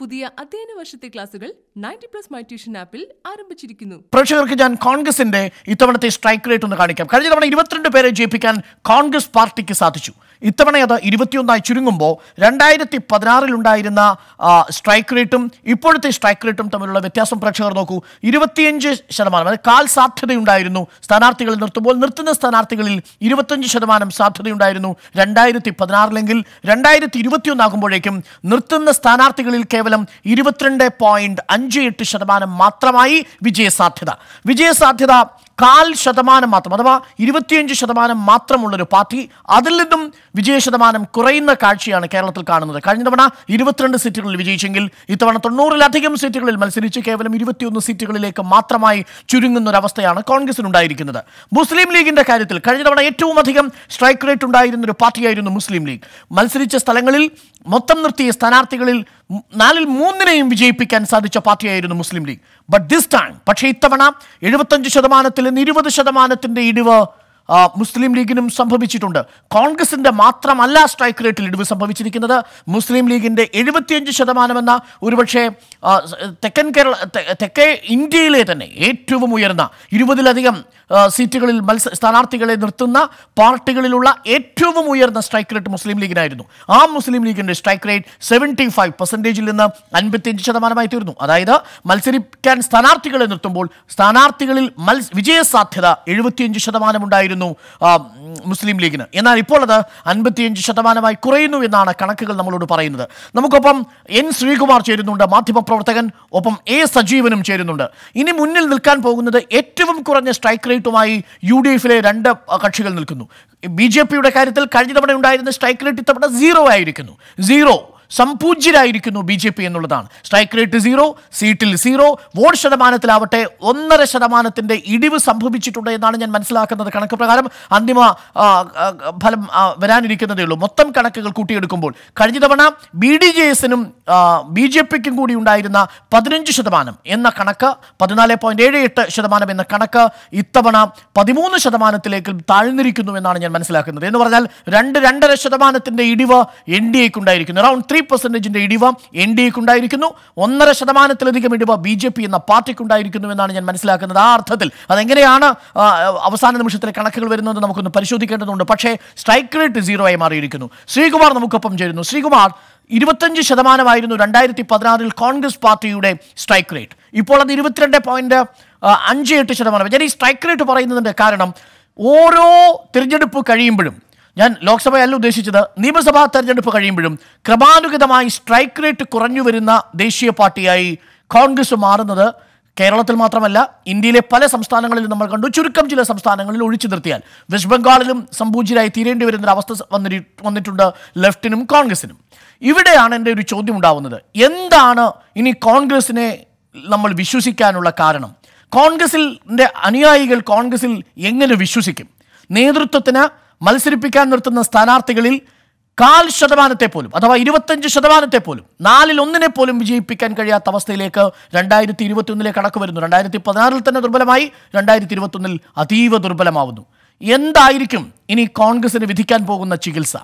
പുതിയ അധ്യയന വർഷത്തെ ക്ലാസുകൾ നയൻറ്റി പ്ലസ് മൈ ട്യൂഷൻ ആപ്പിൽ ആരംഭിച്ചിരിക്കുന്നു പ്രേക്ഷകർക്ക് ഞാൻ കോൺഗ്രസിന്റെ ഇത്തവണത്തെ സ്ട്രൈക്ക് റേറ്റ് ഒന്ന് കാണിക്കാം കഴിഞ്ഞ തവണ ഇരുപത്തിരണ്ട് പേരെ ജയിപ്പിക്കാൻ കോൺഗ്രസ് പാർട്ടിക്ക് സാധിച്ചു ഇത്തവണ അത് ഇരുപത്തിയൊന്നായി ചുരുങ്ങുമ്പോൾ രണ്ടായിരത്തി പതിനാറിലുണ്ടായിരുന്ന സ്ട്രൈക്ക് റേറ്റും ഇപ്പോഴത്തെ സ്ട്രൈക്ക് റേറ്റും തമ്മിലുള്ള വ്യത്യാസം പ്രേക്ഷകർ നോക്കൂ ഇരുപത്തിയഞ്ച് ശതമാനം അതായത് കാൽ സാധ്യതയുണ്ടായിരുന്നു സ്ഥാനാർത്ഥികളിൽ നിർത്തുമ്പോൾ നിർത്തുന്ന സ്ഥാനാർത്ഥികളിൽ ഇരുപത്തഞ്ച് ശതമാനം സാധ്യതയുണ്ടായിരുന്നു രണ്ടായിരത്തി പതിനാറിലെങ്കിൽ രണ്ടായിരത്തി ഇരുപത്തിയൊന്നാകുമ്പോഴേക്കും നിർത്തുന്ന സ്ഥാനാർത്ഥികളിൽ കേവലം ഇരുപത്തിരണ്ട് പോയിന്റ് അഞ്ച് എട്ട് ശതമാനം മാത്രമായി വിജയസാധ്യത വിജയസാധ്യത കാൽ ശതമാനം മാത്രം അഥവാ ഇരുപത്തിയഞ്ച് ശതമാനം മാത്രമുള്ളൊരു പാർട്ടി അതിൽ നിന്നും വിജയ ശതമാനം കുറയുന്ന കാഴ്ചയാണ് കേരളത്തിൽ കാണുന്നത് കഴിഞ്ഞ തവണ ഇരുപത്തിരണ്ട് സീറ്റുകളിൽ വിജയിച്ചെങ്കിൽ ഇത്തവണ തൊണ്ണൂറിലധികം സീറ്റുകളിൽ മത്സരിച്ച് കേവലം ഇരുപത്തിയൊന്ന് സീറ്റുകളിലേക്ക് മാത്രമായി ചുരുങ്ങുന്ന ഒരു അവസ്ഥയാണ് കോൺഗ്രസിനുണ്ടായിരിക്കുന്നത് മുസ്ലിം ലീഗിന്റെ കാര്യത്തിൽ കഴിഞ്ഞ തവണ ഏറ്റവും അധികം സ്ട്രൈക്ക് റേറ്റ് ഉണ്ടായിരുന്ന ഒരു പാർട്ടിയായിരുന്നു മുസ്ലിം ലീഗ് മത്സരിച്ച സ്ഥലങ്ങളിൽ മൊത്തം നിർത്തിയ സ്ഥാനാർത്ഥികളിൽ മ് നാലിൽ മൂന്നിനെയും വിജയിപ്പിക്കാൻ സാധിച്ച പാർട്ടിയായിരുന്നു Muslim League but this time പക്ഷേ ഇത്തവണ എഴുപത്തഞ്ച് ശതമാനത്തിൽ നിന്ന് ഇരുപത് ശതമാനത്തിന്റെ ഇടിവ് ആ, മുസ്ലിം ലീഗിനും സംഭവിച്ചിട്ടുണ്ട് കോൺഗ്രസിന്റെ മാത്രമല്ല സ്ട്രൈക്ക് റേറ്റിൽ ഇടിവ് സംഭവിച്ചിരിക്കുന്നത് മുസ്ലിം ലീഗിന്റെ എഴുപത്തിയഞ്ച് ശതമാനമെന്ന ഒരുപക്ഷെ ആ, സ്- തെക്കൻ കേരള തെ- തെക്കേ ഇന്ത്യയിലെ തന്നെ ഏറ്റവും ഉയർന്ന ഇരുപതിലധികം ആ, സീറ്റുകളിൽ മത്സ സ്ഥാനാർത്ഥികളെ നിർത്തുന്ന പാർട്ടികളിലുള്ള ഏറ്റവും ഉയർന്ന സ്ട്രൈക്ക് റേറ്റ് മുസ്ലിം ലീഗിനായിരുന്നു ആ മുസ്ലിം ലീഗിന്റെ സ്ട്രൈക്ക് റേറ്റ് സെവൻറ്റി ഫൈവ് പെർസെൻറ്റേജിൽ നിന്ന് അൻപത്തിയഞ്ച് ശതമാനമായി തീർന്നു അതായത് മത്സരിക്കാൻ സ്ഥാനാർത്ഥികളെ നിർത്തുമ്പോൾ സ്ഥാനാർത്ഥികളിൽ മത്സ വിജയസാധ്യത എഴുപത്തിയഞ്ച് ശതമാനമുണ്ടായിരുന്നു ആ, ഉം, മുസ്ലിം ലീഗിന് എന്നാൽ ഇപ്പോൾ അത് അൻപത്തിയഞ്ച് ശതമാനമായി കുറയുന്നു എന്നാണ് കണക്കുകൾ നമ്മളോട് പറയുന്നത് നമുക്കൊപ്പം എൻ ശ്രീകുമാർ ചേരുന്നുണ്ട് മാധ്യമപ്രവർത്തകൻ ഒപ്പം എ സജീവനും ചേരുന്നുണ്ട് ഇനി മുന്നിൽ നിൽക്കാൻ പോകുന്നത് ഏറ്റവും കുറഞ്ഞ സ്ട്രൈക്ക് റേറ്റുമായി യു ഡി എഫിലെ രണ്ട് അഹ്, കക്ഷികൾ നിൽക്കുന്നു ബി ജെ പിയുടെ കാര്യത്തിൽ കഴിഞ്ഞ തവണ ഉണ്ടായിരുന്ന സ്ട്രൈക്ക് റേറ്റ് ഇത്തവണ സീറോ ആയിരിക്കുന്നു സീറോ സംപൂജ്യരായിരിക്കുന്നു ബി ജെ പി എന്നുള്ളതാണ് സ്ട്രൈക്ക് റേറ്റ് സീറോ സീറ്റിൽ സീറോ വോട്ട് ശതമാനത്തിലാവട്ടെ ഒന്നര ശതമാനത്തിന്റെ ഇടിവ് സംഭവിച്ചിട്ടുണ്ട് എന്നാണ് ഞാൻ മനസ്സിലാക്കുന്നത് കണക്ക് പ്രകാരം അന്തിമ ആ, ആ, ഫലം ആ, വരാനിരിക്കുന്നതേ ഉള്ളൂ മൊത്തം കണക്കുകൾ കൂട്ടിയെടുക്കുമ്പോൾ കഴിഞ്ഞ തവണ ബി ഡി ജെ എസിനും ബി ജെ പിക്കും കൂടി ഉണ്ടായിരുന്ന പതിനഞ്ച് ശതമാനം എന്ന കണക്ക് പതിനാല് പോയിന്റ് ഏഴ് എട്ട് ശതമാനം എന്ന കണക്ക് ഇത്തവണ പതിമൂന്ന് ശതമാനത്തിലേക്ക് താഴ്ന്നിരിക്കുന്നു എന്നാണ് ഞാൻ മനസ്സിലാക്കുന്നത് എന്ന് പറഞ്ഞാൽ രണ്ട് രണ്ടര ശതമാനത്തിന്റെ ഇടിവ് എൻ ഡി എക്ക് ഉണ്ടായിരിക്കുന്നു അറൌണ്ട് ത്രീ പെർസെന്റേജിന്റെ ഇടിവ് എൻ ഡി എക്ക് ഉണ്ടായിരിക്കുന്നു ഒന്നര ശതമാനത്തിലധികം ഇടിവ് ബി ജെ പി എന്ന പാർട്ടിക്ക് ഉണ്ടായിരിക്കുന്നു എന്നാണ് ഞാൻ മനസ്സിലാക്കുന്നത് ആ അർത്ഥത്തിൽ അതെങ്ങനെയാണ് ആ, അവസാന നിമിഷത്തിലെ കണക്കുകൾ വരുന്നത് നമുക്കൊന്ന് പരിശോധിക്കേണ്ടതുണ്ട് പക്ഷേ സ്ട്രൈക്ക് റേറ്റ് സീറോ ആയി മാറിയിരിക്കുന്നു ശ്രീകുമാർ നമുക്കൊപ്പം ചേരുന്നു ശ്രീകുമാർ ഇരുപത്തഞ്ച് ശതമാനമായിരുന്നു രണ്ടായിരത്തി പതിനാറിൽ കോൺഗ്രസ് പാർട്ടിയുടെ സ്ട്രൈക്ക് റേറ്റ് ഇപ്പോൾ അത് ഇരുപത്തിരണ്ട് പോയിന്റ് അഞ്ച് എട്ട് ശതമാനം ഞാൻ ഈ സ്ട്രൈക്ക് റേറ്റ് പറയുന്നതിന്റെ കാരണം ഓരോ തിരഞ്ഞെടുപ്പ് കഴിയുമ്പോഴും ഞാൻ ലോക്സഭയല്ല ഉദ്ദേശിച്ചത് നിയമസഭാ തെരഞ്ഞെടുപ്പ് കഴിയുമ്പോഴും ക്രമാനുഗതമായി സ്ട്രൈക്ക് റേറ്റ് കുറഞ്ഞു വരുന്ന ദേശീയ പാർട്ടിയായി കോൺഗ്രസ് മാറുന്നത് കേരളത്തിൽ മാത്രമല്ല ഇന്ത്യയിലെ പല സംസ്ഥാനങ്ങളിലും നമ്മൾ കണ്ടു ചുരുക്കം ചില സംസ്ഥാനങ്ങളിൽ ഒഴിച്ചു നിർത്തിയാൽ വെസ്റ്റ് ബംഗാളിലും സംപൂജ്യരായി തീരേണ്ടി വരുന്ന ഒരു അവസ്ഥ വന്നി വന്നിട്ടുണ്ട് ലെഫ്റ്റിനും കോൺഗ്രസിനും ഇവിടെയാണ് എൻ്റെ ഒരു ചോദ്യം ഉണ്ടാവുന്നത് എന്താണ് ഇനി കോൺഗ്രസിനെ നമ്മൾ വിശ്വസിക്കാനുള്ള കാരണം കോൺഗ്രസിൻ്റെ അനുയായികൾ കോൺഗ്രസിൽ എങ്ങനെ വിശ്വസിക്കും നേതൃത്വത്തിന് മത്സരിപ്പിക്കാൻ നിർത്തുന്ന സ്ഥാനാർത്ഥികളിൽ കാൽ ശതമാനത്തെ പോലും അഥവാ ഇരുപത്തഞ്ച് ശതമാനത്തെ പോലും നാലിൽ ഒന്നിനെ പോലും വിജയിപ്പിക്കാൻ കഴിയാത്ത അവസ്ഥയിലേക്ക് രണ്ടായിരത്തി ഇരുപത്തി ഒന്നിലെ കണക്ക് വരുന്നു രണ്ടായിരത്തി പതിനാറിൽ തന്നെ ദുർബലമായി രണ്ടായിരത്തി ഇരുപത്തി ഒന്നിൽ അതീവ ദുർബലമാവുന്നു എന്തായിരിക്കും ഇനി കോൺഗ്രസിന് വിധിക്കാൻ പോകുന്ന ചികിത്സ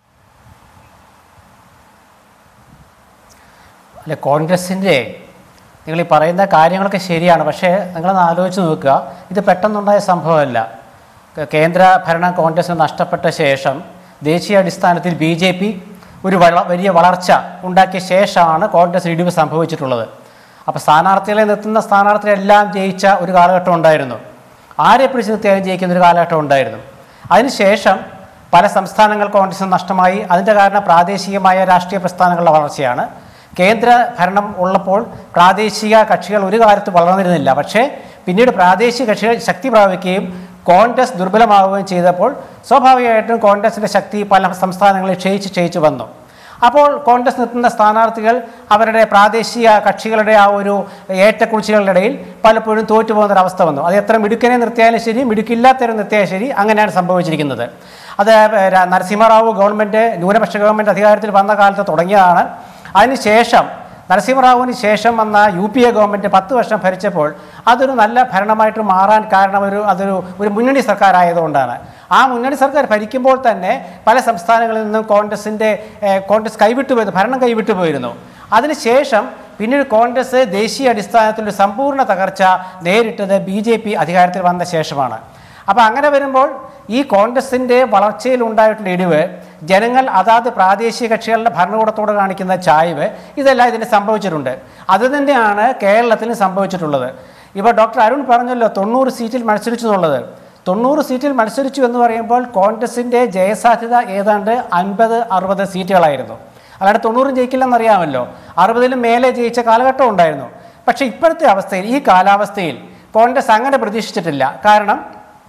അല്ല കോൺഗ്രസിൻ്റെ നിങ്ങൾ ഈ പറയുന്ന കാര്യങ്ങളൊക്കെ ശരിയാണ് പക്ഷേ നിങ്ങളൊന്ന് ആലോചിച്ച് നോക്കുക ഇത് പെട്ടെന്നുണ്ടായ സംഭവമല്ല കേ- കേന്ദ്ര ഭരണം കോൺഗ്രസിന് നഷ്ടപ്പെട്ട ശേഷം ദേശീയ അടിസ്ഥാനത്തിൽ ബി ജെ പി ഒരു വള വലിയ വളർച്ച ഉണ്ടാക്കിയ ശേഷമാണ് കോൺഗ്രസ് ഇടിവ് സംഭവിച്ചിട്ടുള്ളത് അപ്പോൾ സ്ഥാനാർത്ഥികളെ നിർത്തുന്ന സ്ഥാനാർത്ഥികളെല്ലാം ജയിച്ച ഒരു കാലഘട്ടം ഉണ്ടായിരുന്നു ആരെ പിടിച്ച് നിർത്തിയാലും ജയിക്കുന്ന ഒരു കാലഘട്ടം ഉണ്ടായിരുന്നു അതിനുശേഷം പല സംസ്ഥാനങ്ങൾ കോൺഗ്രസിന് നഷ്ടമായി അതിൻ്റെ കാരണം പ്രാദേശികമായ രാഷ്ട്രീയ പ്രസ്ഥാനങ്ങളുടെ വളർച്ചയാണ് കേന്ദ്ര ഭരണം ഉള്ളപ്പോൾ പ്രാദേശിക കക്ഷികൾ ഒരു കാലത്ത് വളർന്നിരുന്നില്ല പക്ഷേ പിന്നീട് പ്രാദേശിക കക്ഷികൾ ശക്തി പ്രാപിക്കുകയും കോൺഗ്രസ് ദുർബലമാവുകയും ചെയ്തപ്പോൾ സ്വാഭാവികമായിട്ടും കോൺഗ്രസിൻ്റെ ശക്തി പല സംസ്ഥാനങ്ങളിൽ ക്ഷയിച്ച് ക്ഷയിച്ച് വന്നു അപ്പോൾ കോൺഗ്രസ് നിർത്തുന്ന സ്ഥാനാർത്ഥികൾ അവരുടെ പ്രാദേശിക കക്ഷികളുടെ ആ ഒരു ഏറ്റക്കുറിച്ചികളുടെ ഇടയിൽ പലപ്പോഴും തോറ്റു പോകുന്ന ഒരു അവസ്ഥ വന്നു അത് എത്ര മിടുക്കനെ നിർത്തിയാലും ശരി മിടുക്കില്ലാത്തവരെ നിർത്തിയാലും ശരി അങ്ങനെയാണ് സംഭവിച്ചിരിക്കുന്നത് അത് ര- നരസിംഹറാവു ഗവൺമെൻറ് ന്യൂനപക്ഷ ഗവൺമെൻറ് അധികാരത്തിൽ വന്ന കാലത്ത് തുടങ്ങിയതാണ് അതിനുശേഷം നരസിംഹറാവുവിന് ശേഷം വന്ന യു പി എ ഗവൺമെൻറ് പത്ത് വർഷം ഭരിച്ചപ്പോൾ അതൊരു നല്ല ഭരണമായിട്ട് മാറാൻ കാരണം ഒരു അതൊരു ഒരു മുന്നണി സർക്കാരായതുകൊണ്ടാണ് ആ മുന്നണി സർക്കാർ ഭരിക്കുമ്പോൾ തന്നെ പല സംസ്ഥാനങ്ങളിൽ നിന്നും കോൺഗ്രസിൻ്റെ ഏഹ്, കോൺഗ്രസ് കൈവിട്ടു പോയിരുന്നു ഭരണം കൈവിട്ടു പോയിരുന്നു അതിനുശേഷം പിന്നീട് കോൺഗ്രസ് ദേശീയ അടിസ്ഥാനത്തിൽ ഒരു സമ്പൂർണ്ണ തകർച്ച നേരിട്ടത് ബി ജെ പി അധികാരത്തിൽ വന്ന ശേഷമാണ് അപ്പോൾ അങ്ങനെ വരുമ്പോൾ ഈ കോൺഗ്രസിൻ്റെ വളർച്ചയിൽ ഉണ്ടായിട്ടുള്ള ഇടിവ് ജനങ്ങൾ അതാത് പ്രാദേശിക കക്ഷികളുടെ ഭരണകൂടത്തോട് കാണിക്കുന്ന ചായ്വ് ഇതെല്ലാം ഇതിന് സംഭവിച്ചിട്ടുണ്ട് അത് തന്നെയാണ് കേരളത്തിന് സംഭവിച്ചിട്ടുള്ളത് ഇപ്പോൾ ഡോക്ടർ അരുൺ പറഞ്ഞല്ലോ തൊണ്ണൂറ് സീറ്റിൽ മത്സരിച്ചു എന്നുള്ളത് തൊണ്ണൂറ് സീറ്റിൽ മത്സരിച്ചു എന്ന് പറയുമ്പോൾ കോൺഗ്രസിൻ്റെ ജയസാധ്യത ഏതാണ്ട് അൻപത് അറുപത് സീറ്റുകളായിരുന്നു അല്ലാണ്ട് തൊണ്ണൂറും ജയിക്കില്ലെന്നറിയാമല്ലോ അറുപതിലും മേലെ ജയിച്ച കാലഘട്ടം ഉണ്ടായിരുന്നു പക്ഷേ ഇപ്പോഴത്തെ അവസ്ഥയിൽ ഈ കാലാവസ്ഥയിൽ കോൺഗ്രസ് അങ്ങനെ പ്രതീക്ഷിച്ചിട്ടില്ല കാരണം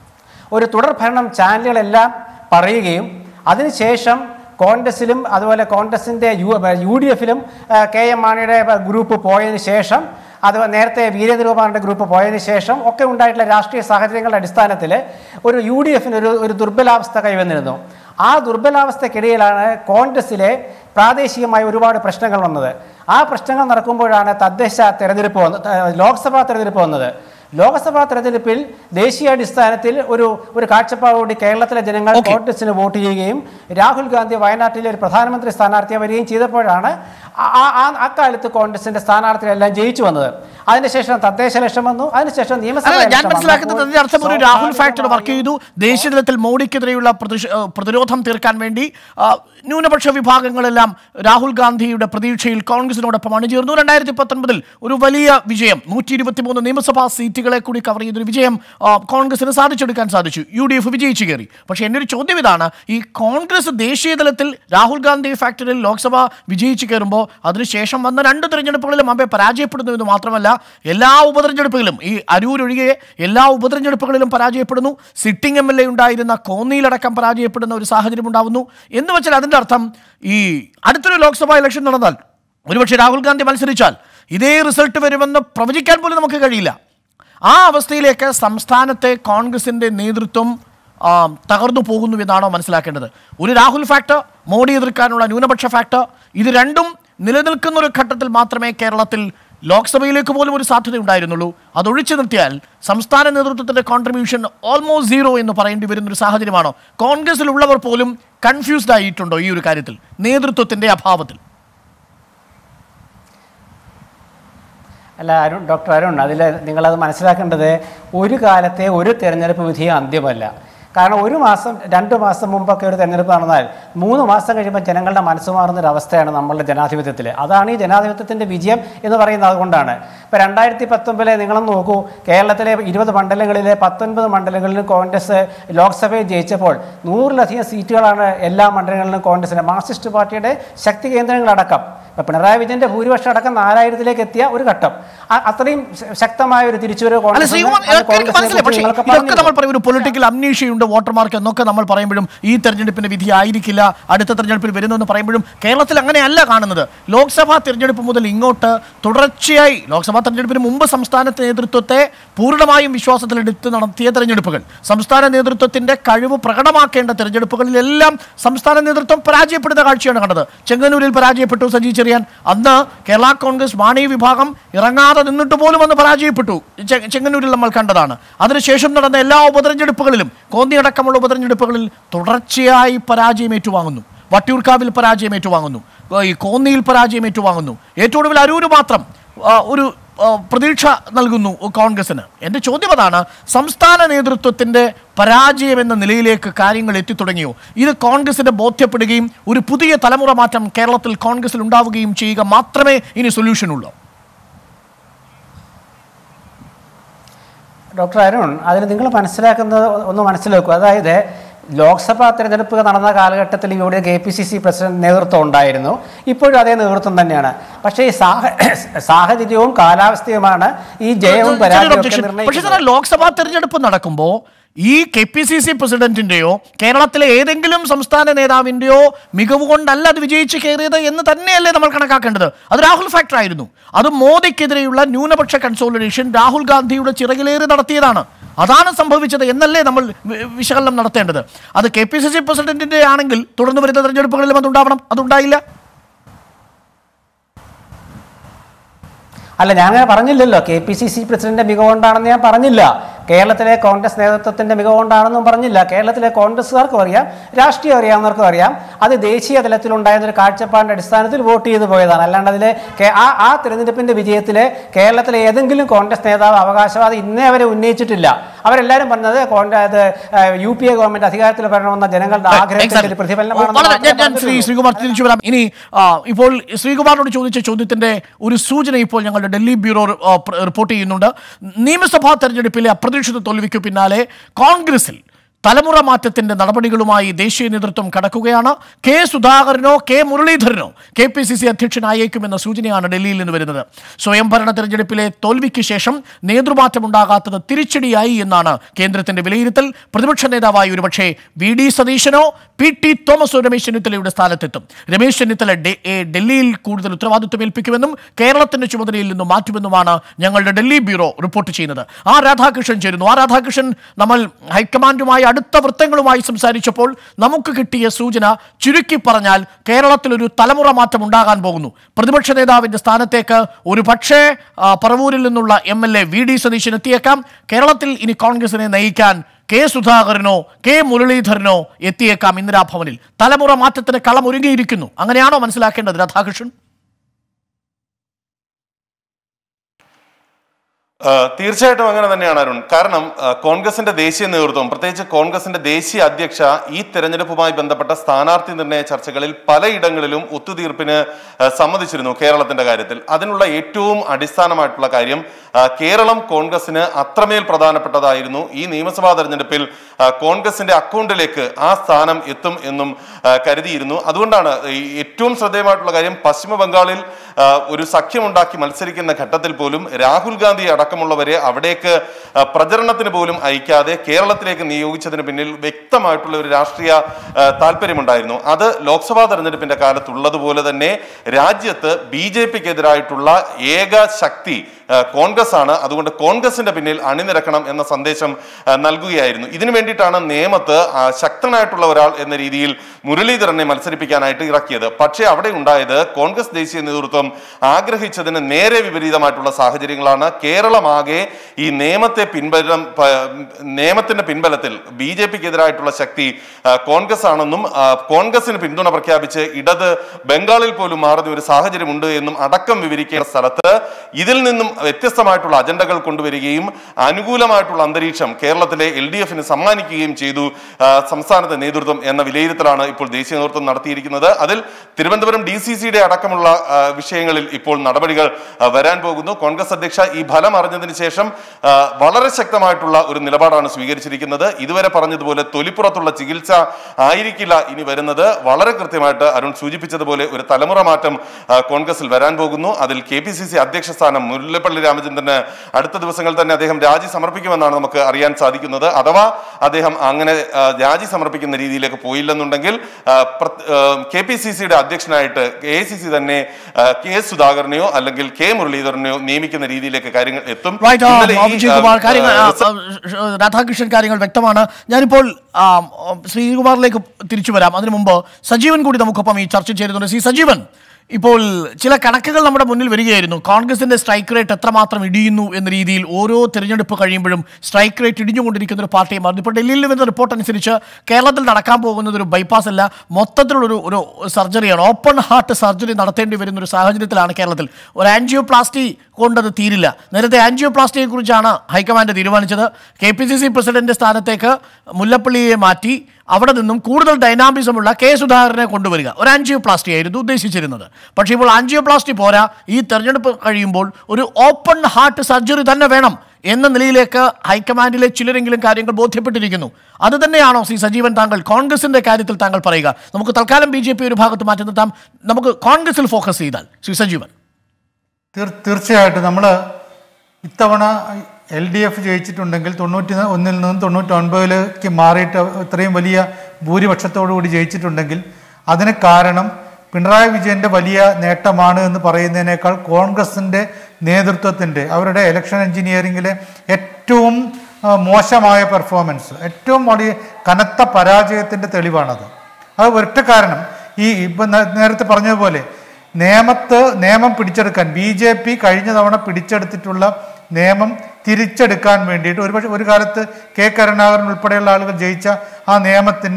ഒരു തുടർ ഭരണം ചാനലുകളെല്ലാം പറയുകയും അതിനുശേഷം കോൺഗ്രസിലും അതുപോലെ കോൺഗ്രസിൻ്റെ യു യു ഡി എഫിലും കെ എം മാണിയുടെ ഗ്രൂപ്പ് പോയതിന് ശേഷം അത് നേരത്തെ വീരേന്ദ്രകുമാറിൻ്റെ ഗ്രൂപ്പ് പോയതിന് ശേഷം ഒക്കെ ഉണ്ടായിട്ടുള്ള രാഷ്ട്രീയ സാഹചര്യങ്ങളുടെ അടിസ്ഥാനത്തിൽ ഒരു യു ഡി എഫിന് ഒരു ഒരു ദുർബലാവസ്ഥ കൈവന്നിരുന്നു ആ ദുർബലാവസ്ഥക്കിടയിലാണ് കോൺഗ്രസിലെ പ്രാദേശികമായ ഒരുപാട് പ്രശ്നങ്ങൾ വന്നത് ആ പ്രശ്നങ്ങൾ നടക്കുമ്പോഴാണ് തദ്ദേശ തെരഞ്ഞെടുപ്പ് വന്നത് ലോക്സഭാ തെരഞ്ഞെടുപ്പ് വന്നത് ലോക്സഭാ തെരഞ്ഞെടുപ്പിൽ ദേശീയാടിസ്ഥാനത്തിൽ ഒരു ഒരു കാഴ്ചപ്പാടോടി കേരളത്തിലെ ജനങ്ങൾ Okay. കോൺഗ്രസിന് വോട്ട് ചെയ്യുകയും രാഹുൽ ഗാന്ധി വയനാട്ടിലെ ഒരു പ്രധാനമന്ത്രി സ്ഥാനാർത്ഥിയായി വരികയും ചെയ്തപ്പോഴാണ് ആ- ആ- ആ അക്കാലത്ത് കോൺഗ്രസിന്റെ സ്ഥാനാർത്ഥികളെല്ലാം ജയിച്ചു വന്നത് അതിനുശേഷം തദ്ദേശ ഇലക്ഷൻ വന്നു അതിനുശേഷം നിയമസഭ അല്ല ഞാൻ ഇലക്ഷൻ മനസ്സിലാക്കുന്നത് വന്നപ്പോൾ അതിന്റെ അർത്ഥം ഒരു രാഹുൽ ഫാക്ടർ വർക്ക് സ്വാഭാവികമായും ചെയ്തു ദേശീയ തലത്തിൽ മോഡിക്കെതിരെയുള്ള പ്രതിഷ- ഏഹ് പ്രതിരോധം തീർക്കാൻ വേണ്ടി ആ, ന്യൂനപക്ഷ വിഭാഗങ്ങളെല്ലാം രാഹുൽ ഗാന്ധിയുടെ പ്രതീക്ഷയിൽ കോൺഗ്രസിനോടൊപ്പം അണിചേർന്നു രണ്ടായിരത്തി പത്തൊൻപതിൽ ഒരു വലിയ വിജയം നൂറ്റി ഇരുപത്തിമൂന്ന് നിയമസഭാ സീറ്റുകളെ കൂടി കവർ ചെയ്തൊരു വിജയം ആ, കോൺഗ്രസിന് സാധിച്ചെടുക്കാൻ സാധിച്ചു യു ഡി എഫ് വിജയിച്ചു കയറി പക്ഷേ എൻ്റെ ഒരു ചോദ്യം ഇതാണ് ഈ കോൺഗ്രസ് ദേശീയ തലത്തിൽ രാഹുൽ ഗാന്ധി ഫാക്ടറിയിൽ ലോക്സഭ വിജയിച്ചു കയറുമ്പോൾ അതിനുശേഷം വന്ന രണ്ട് തെരഞ്ഞെടുപ്പുകളിലും അമ്പെ പരാജയപ്പെടുന്നു എന്ന് മാത്രമല്ല എല്ലാ ഉപതെരഞ്ഞെടുപ്പുകളിലും ഈ അരൂർ ഒഴികെ എല്ലാ ഉപതെരഞ്ഞെടുപ്പുകളിലും പരാജയപ്പെടുന്നു സിറ്റിംഗ് എം എൽ എ ഉണ്ടായിരുന്ന കോന്നിയിലടക്കം പരാജയപ്പെടുന്ന ഒരു സാഹചര്യം ഉണ്ടാവുന്നു എന്ന് വെച്ചാൽ അതിൻ്റെ അർത്ഥം ഈ അടുത്തൊരു ലോക്സഭാ ഇലക്ഷൻ നടന്നാൽ ഒരുപക്ഷെ രാഹുൽ ഗാന്ധി മത്സരിച്ചാൽ ഇതേ റിസൾട്ട് വരുമെന്ന് പ്രവചിക്കാൻ പോലും നമുക്ക് കഴിയില്ല ആ അവസ്ഥയിലേക്ക് സംസ്ഥാനത്തെ കോൺഗ്രസിൻ്റെ നേതൃത്വം ആ, തകർന്നു പോകുന്നു എന്നാണോ മനസ്സിലാക്കേണ്ടത് ഒരു രാഹുൽ ഫാക്ടർ മോഡി എതിർക്കാനുള്ള ന്യൂനപക്ഷ ഫാക്ടർ ഇത് രണ്ടും നിലനിൽക്കുന്ന ഒരു ഘട്ടത്തിൽ മാത്രമേ കേരളത്തിൽ ലോക്സഭയിലേക്ക് പോലും ഒരു സാധ്യത ഉണ്ടായിരുന്നുള്ളൂ അതൊഴിച്ചു നിർത്തിയാൽ സംസ്ഥാന നേതൃത്വത്തിന്റെ കോൺട്രിബ്യൂഷൻ ഓൾമോസ്റ്റ് സീറോ എന്ന് പറയേണ്ടി വരുന്ന ഒരു സാഹചര്യമാണോ കോൺഗ്രസിലുള്ളവർ പോലും കൺഫ്യൂസ്ഡ് ആയിട്ടുണ്ടോ ഈ ഒരു കാര്യത്തിൽ നേതൃത്വത്തിന്റെ അഭാവത്തിൽ അല്ല അരുൺ ഡോക്ടർ അരുൺ അതിൽ നിങ്ങളത് മനസ്സിലാക്കേണ്ടത് ഒരു കാലത്തെ ഒരു തെരഞ്ഞെടുപ്പ് വിധിയും അന്ത്യമല്ല കാരണം ഒരു മാസം രണ്ട് മാസം മുമ്പൊക്കെ ഒരു തെരഞ്ഞെടുപ്പ് നടന്നാൽ മൂന്ന് മാസം കഴിയുമ്പോൾ ജനങ്ങളുടെ മനസ്സ് മാറുന്ന ഒരു അവസ്ഥയാണ് നമ്മളുടെ ജനാധിപത്യത്തിൽ അതാണ് ഈ ജനാധിപത്യത്തിൻ്റെ വിജയം എന്ന് പറയുന്നത് അതുകൊണ്ടാണ് ഇപ്പോൾ രണ്ടായിരത്തി പത്തൊമ്പതിലെ നിങ്ങളൊന്ന് നോക്കൂ കേരളത്തിലെ ഇരുപത് മണ്ഡലങ്ങളിലെ പത്തൊൻപത് മണ്ഡലങ്ങളിലും കോൺഗ്രസ് ലോക്സഭയിൽ ജയിച്ചപ്പോൾ നൂറിലധികം സീറ്റുകളാണ് എല്ലാ മണ്ഡലങ്ങളിലും കോൺഗ്രസിന് മാർക്സിസ്റ്റ് പാർട്ടിയുടെ ശക്തി കേന്ദ്രങ്ങളടക്കം ഇപ്പൊ പിണറായി വിജയന്റെ ഭൂരിപക്ഷം അടക്കം നാലായിരത്തിലേക്ക് എത്തിയ ഒരു ഘട്ടം അ- അത്രയും ശ- ശക്തമായ ഒരു തിരിച്ചുവരവ് അല്ല കോൺഗ്രസിന് ശ്രീകുമാർ അന്ന് ഇതൊക്കെ എനിക്ക് കോൺഗ്രസിനെ മനസ്സിലായി പക്ഷേ കുറിച്ച് നിങ്ങളൊക്കെ ഇതൊക്കെ നമ്മൾ പറഞ്ഞിരുന്നു. പറയും ഒരു പൊളിറ്റിക്കൽ അമ്നീഷയുണ്ട് വോട്ടർമാർക്ക് എന്നൊക്കെ നമ്മൾ പറയുമ്പോഴും ഈ തെരഞ്ഞെടുപ്പിന്റെ വിധി ആയിരിക്കില്ല അടുത്ത തെരഞ്ഞെടുപ്പിൽ വരുന്നെന്ന് പറയുമ്പോഴും കേരളത്തിൽ അങ്ങനെയല്ല കാണുന്നത് ലോക്സഭാ തെരഞ്ഞെടുപ്പ് മുതൽ ഇങ്ങോട്ട് തുടർച്ചയായി ലോക്സഭാ തെരഞ്ഞെടുപ്പിന് മുമ്പ് സംസ്ഥാന നേതൃത്വത്തെ പൂർണ്ണമായും വിശ്വാസത്തിലെടുത്ത് നടത്തിയ തെരഞ്ഞെടുപ്പുകൾ സംസ്ഥാന നേതൃത്വത്തിന്റെ കഴിവ് പ്രകടമാക്കേണ്ട തെരഞ്ഞെടുപ്പുകളിലെല്ലാം സംസ്ഥാന നേതൃത്വം പരാജയപ്പെടുന്ന കാഴ്ചയാണ് കണ്ടത് ചെങ്ങന്നൂരിൽ പരാജയപ്പെട്ടു സജി ചെറിയാൻ അന്ന് കേരള കോൺഗ്രസ് മാണി വിഭാഗം ഇറങ്ങാതെ നിന്നിട്ട് പോലും അന്ന് പരാജയപ്പെട്ടു ചെ- ചെങ്ങന്നൂരിൽ നമ്മൾ കണ്ടതാണ് അതിനുശേഷം നടന്ന എല്ലാ ഉപതെരഞ്ഞെടുപ്പുകളിലും കോന്നി അടക്കമുള്ള ഉപതെരഞ്ഞെടുപ്പുകളിൽ തുടർച്ചയായി പരാജയം ഏറ്റുവാങ്ങുന്നു വട്ടിയൂർക്കാവിൽ പരാജയം ഏറ്റുവാങ്ങുന്നു ഏർ ഈ കോന്നിയിൽ പരാജയം ഏറ്റുവാങ്ങുന്നു ഏറ്റവും ഒടുവിൽ അരൂര് മാത്രം ആ, ഒരു ആ, പ്രതീക്ഷ നൽകുന്നു കോൺഗ്രസിന് എൻ്റെ ചോദ്യം അതാണ് സംസ്ഥാന നേതൃത്വത്തിൻ്റെ പരാജയം എന്ന നിലയിലേക്ക് കാര്യങ്ങൾ എത്തിത്തുടങ്ങിയോ ഇത് കോൺഗ്രസിന് ബോധ്യപ്പെടുകയും ഒരു പുതിയ തലമുറ മാറ്റം കേരളത്തിൽ കോൺഗ്രസിൽ ഉണ്ടാവുകയും ചെയ്യുക മാത്രമേ ഇനി സൊല്യൂഷൻ ഉള്ളൂ ഡോക്ടർ അരുൺ അതിൽ നിങ്ങൾ മനസ്സിലാക്കുന്നത് ഒന്ന് മനസ്സിലാക്കുക അതായത് ലോക്സഭാ തെരഞ്ഞെടുപ്പ് നടന്ന കാലഘട്ടത്തിൽ ഇവിടെ K P C C president നേതൃത്വം ഉണ്ടായിരുന്നു ഇപ്പോഴും അതേ നേതൃത്വം തന്നെയാണ് പക്ഷേ ഈ സാഹ- സാഹചര്യവും കാലാവസ്ഥയുമാണ് ഈ ജയവും ചെറിയൊരു പരാജയവും ഒക്കെ objection. പക്ഷേ നിർണ്ണയിക്കുന്നത് സാറേ ലോക്സഭാ തെരഞ്ഞെടുപ്പ് നടക്കുമ്പോൾ ഈ കെ പി സി സി പ്രസിഡന്റിന്റെയോ കേരളത്തിലെ ഏതെങ്കിലും സംസ്ഥാന നേതാവിന്റെയോ മികവ് കൊണ്ടല്ല അത് വിജയിച്ച് കയറിയത് എന്ന് തന്നെയല്ലേ നമ്മൾ കണക്കാക്കേണ്ടത് അത് രാഹുൽ ഫാക്ടർ ആയിരുന്നു അത് മോദിക്കെതിരെയുള്ള ന്യൂനപക്ഷ കൺസോളിഡേഷൻ രാഹുൽ ഗാന്ധിയുടെ ചിറകിലേറി നടത്തിയതാണ് അതാണ് സംഭവിച്ചത് എന്നല്ലേ നമ്മൾ വി- വിശകലനം നടത്തേണ്ടത് അത് കെ പി സി സി പ്രസിഡന്റിന്റെ ആണെങ്കിൽ തുടർന്ന് വരുന്ന തെരഞ്ഞെടുപ്പുകളിലും അതുണ്ടാവണം അതുണ്ടായില്ല അല്ല ഞാൻ അങ്ങനെ പറഞ്ഞില്ലല്ലോ K P C C president മികവുകൊണ്ടാണെന്ന് ഞാൻ പറഞ്ഞില്ല കേരളത്തിലെ കോൺഗ്രസ് നേതൃത്വത്തിന്റെ മികവുകൊണ്ടാണെന്നും പറഞ്ഞില്ല കേരളത്തിലെ കോൺഗ്രസ്സുകാർക്കും അറിയാം രാഷ്ട്രീയം അറിയാവുന്നവർക്കും അറിയാം അത് ദേശീയ തലത്തിലുണ്ടായിരുന്ന ഒരു കാഴ്ചപ്പാടിന്റെ അടിസ്ഥാനത്തിൽ വോട്ട് ചെയ്തു പോയതാണ് അല്ലാണ്ട് അതിലെ കേ- ആ ആ തിരഞ്ഞെടുപ്പിന്റെ വിജയത്തിലെ കേരളത്തിലെ ഏതെങ്കിലും കോൺഗ്രസ് നേതാവ് അവകാശവാദം ഇന്നേ അവരെ ഉന്നയിച്ചിട്ടില്ല അവരെല്ലാവരും പറഞ്ഞത് Congress U P A government അധികാരത്തിൽ വരണമെന്ന ജനങ്ങളുടെ ആഗ്രഹത്തിന്റെ ഒരു പ്രതിഫലനമാണെന്ന് വളരെ ഞാൻ- ഞാൻ മാത്രമേ ശ്രീ പറഞ്ഞിട്ടുള്ളൂ. ശ്രീകുമാർ തിരിച്ചു വരാം ഇനി ആ, ഇപ്പോൾ ശ്രീകുമാറിനോട് ചോദിച്ച ചോദ്യത്തിന്റെ ഒരു സൂചന ഇപ്പോൾ ഞങ്ങളുടെ ഡൽഹി ബ്യൂറോ ആ, പ്ര- റിപ്പോർട്ട് ചെയ്യുന്നുണ്ട് നിയമസഭാ തെരഞ്ഞെടുപ്പിലെ അപ്രതീക്ഷിത തോൽവിക്കു പിന്നാലെ കോൺഗ്രസിൽ തലമുറ മാറ്റത്തിന്റെ നടപടികളുമായി ദേശീയ നേതൃത്വം കടക്കുകയാണ് കെ സുധാകരനോ കെ മുരളീധരനോ കെ പി സി സി അധ്യക്ഷനായേക്കുമെന്ന സൂചനയാണ് ഡൽഹിയിൽ നിന്ന് വരുന്നത് സ്വയംഭരണ തെരഞ്ഞെടുപ്പിലെ തോൽവിക്ക് ശേഷം നേതൃമാറ്റം ഉണ്ടാകാത്തത് തിരിച്ചടിയായി എന്നാണ് കേന്ദ്രത്തിന്റെ വിലയിരുത്തൽ പ്രതിപക്ഷ നേതാവായി ഒരുപക്ഷെ വി ഡി സതീശനോ പി ടി തോമസോ രമേശ് ചെന്നിത്തലയുടെ സ്ഥാനത്തെത്തും രമേശ് ചെന്നിത്തല ഡെ- ഏ, ഡൽഹിയിൽ കൂടുതൽ ഉത്തരവാദിത്വം ഏൽപ്പിക്കുമെന്നും കേരളത്തിന്റെ ചുമതലയിൽ നിന്നും മാറ്റുമെന്നുമാണ് ഞങ്ങളുടെ ഡൽഹി ബ്യൂറോ റിപ്പോർട്ട് ചെയ്യുന്നത് ആ രാധാകൃഷ്ണൻ ചേരുന്നു ആ രാധാകൃഷ്ണൻ നമ്മൾ ഹൈക്കമാൻഡുമായി അടുത്ത വൃത്തങ്ങളുമായി സംസാരിച്ചപ്പോൾ നമുക്ക് കിട്ടിയ സൂചന ചുരുക്കി പറഞ്ഞാൽ കേരളത്തിൽ ഒരു തലമുറ മാറ്റം ഉണ്ടാകാൻ പോകുന്നു പ്രതിപക്ഷ നേതാവിന്റെ സ്ഥാനത്തേക്ക് ഒരു പക്ഷേ ആ, പറവൂരിൽ നിന്നുള്ള M L A V D Satheesan എത്തിയേക്കാം കേരളത്തിൽ ഇനി കോൺഗ്രസിനെ നയിക്കാൻ കെ സുധാകരനോ കെ മുരളീധരനോ എത്തിയേക്കാം ഇന്ദിരാഭവനിൽ തലമുറ മാറ്റത്തിന് കളം ഒരുങ്ങിയിരിക്കുന്നു അങ്ങനെയാണോ മനസ്സിലാക്കേണ്ടത് രാധാകൃഷ്ണൻ ആ, തീർച്ചയായിട്ടും അങ്ങനെ തന്നെയാണ് അരുൺ കാരണം ആ, കോൺഗ്രസിന്റെ ദേശീയ നേതൃത്വം പ്രത്യേകിച്ച് കോൺഗ്രസിന്റെ ദേശീയ അധ്യക്ഷ ഈ തെരഞ്ഞെടുപ്പുമായി ബന്ധപ്പെട്ട സ്ഥാനാർത്ഥി നിർണയ ചർച്ചകളിൽ പലയിടങ്ങളിലും ഒത്തുതീർപ്പിന് ആ, സമ്മതിച്ചിരുന്നു കേരളത്തിന്റെ കാര്യത്തിൽ അതിനുള്ള ഏറ്റവും അടിസ്ഥാനമായിട്ടുള്ള കാര്യം ആ, കേരളം കോൺഗ്രസിന് അത്രമേൽ പ്രധാനപ്പെട്ടതായിരുന്നു ഈ നിയമസഭാ തെരഞ്ഞെടുപ്പിൽ ആ, കോൺഗ്രസിന്റെ അക്കൗണ്ടിലേക്ക് ആ സ്ഥാനം എത്തും എന്നും ആ, കരുതിയിരുന്നു അതുകൊണ്ടാണ് ഈ ഏറ്റവും ശ്രദ്ധേയമായിട്ടുള്ള കാര്യം പശ്ചിമ ബംഗാളിൽ ആ, ഒരു സഖ്യമുണ്ടാക്കി മത്സരിക്കുന്ന ഘട്ടത്തിൽ പോലും രാഹുൽ ഗാന്ധി അടക്കമുള്ളവരെ അവിടേക്ക് ആ, പ്രചരണത്തിന് പോലും അയക്കാതെ കേരളത്തിലേക്ക് നിയോഗിച്ചതിന് പിന്നിൽ വ്യക്തമായിട്ടുള്ള ഒരു രാഷ്ട്രീയ ആ, താല്പര്യമുണ്ടായിരുന്നു അത് ലോക്സഭാ തെരഞ്ഞെടുപ്പിന്റെ കാലത്തുള്ളതുപോലെ തന്നെ രാജ്യത്ത് ബി ജെ പിക്കെതിരായിട്ടുള്ള ഏക ശക്തി ആ, കോൺഗ്രസ് ആണ് അതുകൊണ്ട് കോൺഗ്രസിന്റെ പിന്നിൽ അണിനിരക്കണം എന്ന സന്ദേശം ആ, നൽകുകയായിരുന്നു ഇതിനു വേണ്ടിയിട്ടാണ് നേമത്ത് ആ, ശക്തനായിട്ടുള്ള ഒരാൾ എന്ന രീതിയിൽ മുരളീധരനെ മത്സരിപ്പിക്കാനായിട്ട് ഇറക്കിയത് പക്ഷേ അവിടെ ഉണ്ടായത് കോൺഗ്രസ് ദേശീയ നേതൃത്വം ആഗ്രഹിച്ചതിന് നേരെ വിപരീതമായിട്ടുള്ള സാഹചര്യങ്ങളാണ് കേരളമാകെ ഈ നിയമത്തെ പിൻബലം പ- നിയമത്തിന്റെ പിൻബലത്തിൽ ബി ജെ പിക്ക് എതിരായിട്ടുള്ള ശക്തി ആ, കോൺഗ്രസ് ആണെന്നും ആ, കോൺഗ്രസിന് പിന്തുണ പ്രഖ്യാപിച്ച് ഇടത് ബംഗാളിൽ പോലും മാറുന്ന ഒരു സാഹചര്യമുണ്ട് എന്നും അടക്കം വിവരിക്കേണ്ട സ്ഥലത്ത് ഇതിൽ നിന്നും വ്യത്യസ്തമായിട്ടുള്ള അജണ്ടകൾ കൊണ്ടുവരികയും അനുകൂലമായിട്ടുള്ള അന്തരീക്ഷം കേരളത്തിലെ എൽ ഡി എഫിന് സമ്മാനിക്കുകയും ചെയ്തു ആ, സംസ്ഥാനത്തെ നേതൃത്വം എന്ന വിലയിരുത്തലാണ് ഇപ്പോൾ ദേശീയ നേതൃത്വം നടത്തിയിരിക്കുന്നത് അതിൽ തിരുവനന്തപുരം ഡി സി സിയുടെ അടക്കമുള്ള ആ, വിഷയങ്ങളിൽ ഇപ്പോൾ നടപടികൾ ആ, വരാൻ പോകുന്നു കോൺഗ്രസ് അധ്യക്ഷ ഈ ഫലം അറിഞ്ഞതിന് ശേഷം ആ, വളരെ ശക്തമായിട്ടുള്ള ഒരു നിലപാടാണ് സ്വീകരിച്ചിരിക്കുന്നത് ഇതുവരെ പറഞ്ഞതുപോലെ തൊലിപ്പുറത്തുള്ള ചികിത്സ ആയിരിക്കില്ല ഇനി വരുന്നത് വളരെ കൃത്യമായിട്ട് അരുൺ സൂചിപ്പിച്ചതുപോലെ ഒരു തലമുറ മാറ്റം ആ, കോൺഗ്രസിൽ വരാൻ പോകുന്നു അതിൽ കെ പി സി സി അധ്യക്ഷ സ്ഥാനം മുല്ലപ്പള്ളി രാമചന്ദ്രന് അടുത്ത ദിവസങ്ങളിൽ തന്നെ അദ്ദേഹം രാജി സമർപ്പിക്കുമെന്നാണ് നമുക്ക് അറിയാൻ സാധിക്കുന്നത് അഥവാ അദ്ദേഹം അങ്ങനെ ആ, രാജി സമർപ്പിക്കുന്ന രീതിയിലേക്ക് പോയില്ലെന്നുണ്ടെങ്കിൽ കെ പി സി സിയുടെ അധ്യക്ഷനായിട്ട് എ സി സി തന്നെ ആ, കെ സുധാകരനെയോ അല്ലെങ്കിൽ കെ മുരളീധരനെയോ നിയമിക്കുന്ന രീതിയിലേക്ക് കാര്യങ്ങൾ എത്തും റൈറ്റ് ആ, ഇന്നലെ ഈ, അഭിജിത് ആ, കുമാർ കാര്യങ്ങൾ ആ, ആ, ആ, രാധാകൃഷ്ണൻ കാര്യങ്ങൾ വ്യക്തമാണ് ഞാനിപ്പോൾ ആ, ശ്രീകുമാറിലേക്ക് തിരിച്ചു വരാം അതിനു മുമ്പ് സജീവൻ കൂടി നമുക്കൊപ്പം ഈ ചർച്ച ചേരുന്നുണ്ട് ശ്രീ സജീവൻ ഇപ്പോൾ ചില കണക്കുകൾ നമ്മുടെ മുന്നിൽ വരികയായിരുന്നു കോൺഗ്രസിന്റെ സ്ട്രൈക്ക് റേറ്റ് എത്രമാത്രം ഇടിയുന്നു എന്ന രീതിയിൽ ഓരോ തിരഞ്ഞെടുപ്പ് കഴിയുമ്പോഴും സ്ട്രൈക്ക് റേറ്റ് ഇടിഞ്ഞുകൊണ്ടിരിക്കുന്ന ഒരു പാർട്ടിയെ മാറുന്നു ഇപ്പോൾ ഡൽഹിയിൽ വരുന്ന റിപ്പോർട്ട് അനുസരിച്ച് കേരളത്തിൽ നടക്കാൻ പോകുന്നത് ഒരു ബൈപ്പാസ് അല്ല മൊത്തത്തിലുള്ളൊരു ഒരു സർജറിയാണ് ഓപ്പൺ ഹാർട്ട് സർജറി നടത്തേണ്ടി വരുന്ന ഒരു സാഹചര്യത്തിലാണ് കേരളത്തിൽ ഒരു ആൻജിയോപ്ലാസ്റ്റി കൊണ്ടത് തീരില്ല നേരത്തെ ആൻജിയോപ്ലാസ്റ്റിയെ കുറിച്ചാണ് ഹൈക്കമാൻഡ് തീരുമാനിച്ചത് K P C C president സ്ഥാനത്തേക്ക് മുല്ലപ്പള്ളിയെ മാറ്റി അവിടെ നിന്നും കൂടുതൽ ഡൈനാമിസമുള്ള കെ സുധാകരനെ കൊണ്ടുവരിക ഒരു ആൻജിയോപ്ലാസ്റ്റി ആയിരുന്നു ഉദ്ദേശിച്ചിരുന്നത് പക്ഷേ ഇപ്പോൾ ആൻജിയോപ്ലാസ്റ്റി പോരാ ഈ തെരഞ്ഞെടുപ്പ് കഴിയുമ്പോൾ ഒരു ഓപ്പൺ ഹാർട്ട് സർജറി തന്നെ വേണം എന്ന നിലയിലേക്ക് ഹൈക്കമാൻഡിലെ ചിലരെങ്കിലും കാര്യങ്ങൾ ബോധ്യപ്പെട്ടിരിക്കുന്നു അത് തന്നെയാണോ ശ്രീ സജീവൻ താങ്കൾ കോൺഗ്രസിന്റെ കാര്യത്തിൽ താങ്കൾ പറയുക നമുക്ക് തൽക്കാലം ബി ജെ പി ഒരു ഭാഗത്ത് മാറ്റി നിർത്താം നമുക്ക് കോൺഗ്രസിൽ ഫോക്കസ് ചെയ്താൽ ശ്രീ സജീവൻ തീർ- തീർച്ചയായിട്ടും നമ്മൾ ഇത്തവണ എൽ ഡി എഫ് ജയിച്ചിട്ടുണ്ടെങ്കിൽ തൊണ്ണൂറ്റി ഒന്നിൽ നിന്നും തൊണ്ണൂറ്റി ഒൻപതിലേക്ക് മാറിയിട്ട് ഇത്രയും വലിയ ഭൂരിപക്ഷത്തോടു കൂടി ജയിച്ചിട്ടുണ്ടെങ്കിൽ അതിന് കാരണം പിണറായി വിജയൻ്റെ വലിയ നേട്ടമാണ് എന്ന് പറയുന്നതിനേക്കാൾ കോൺഗ്രസിൻ്റെ നേതൃത്വത്തിൻ്റെ അവരുടെ ഇലക്ഷൻ എഞ്ചിനീയറിംഗിലെ ഏറ്റവും ആ, മോശമായ പെർഫോമൻസ് ഏറ്റവും വലിയ കനത്ത പരാജയത്തിൻ്റെ തെളിവാണത് അത് ഒരൊറ്റ കാരണം ഈ ഇപ്പം നേ- നേരത്തെ പറഞ്ഞതുപോലെ നിയമത്ത് നിയമം പിടിച്ചെടുക്കാൻ ബി ജെ പി കഴിഞ്ഞ തവണ പിടിച്ചെടുത്തിട്ടുള്ള നിയമം തിരിച്ചെടുക്കാൻ വേണ്ടിയിട്ട് ഒരുപക്ഷെ ഒരു കാലത്ത് കെ കരുണാകരൻ ഉൾപ്പെടെയുള്ള ആളുകൾ ജയിച്ച ആ നിയമത്തിന്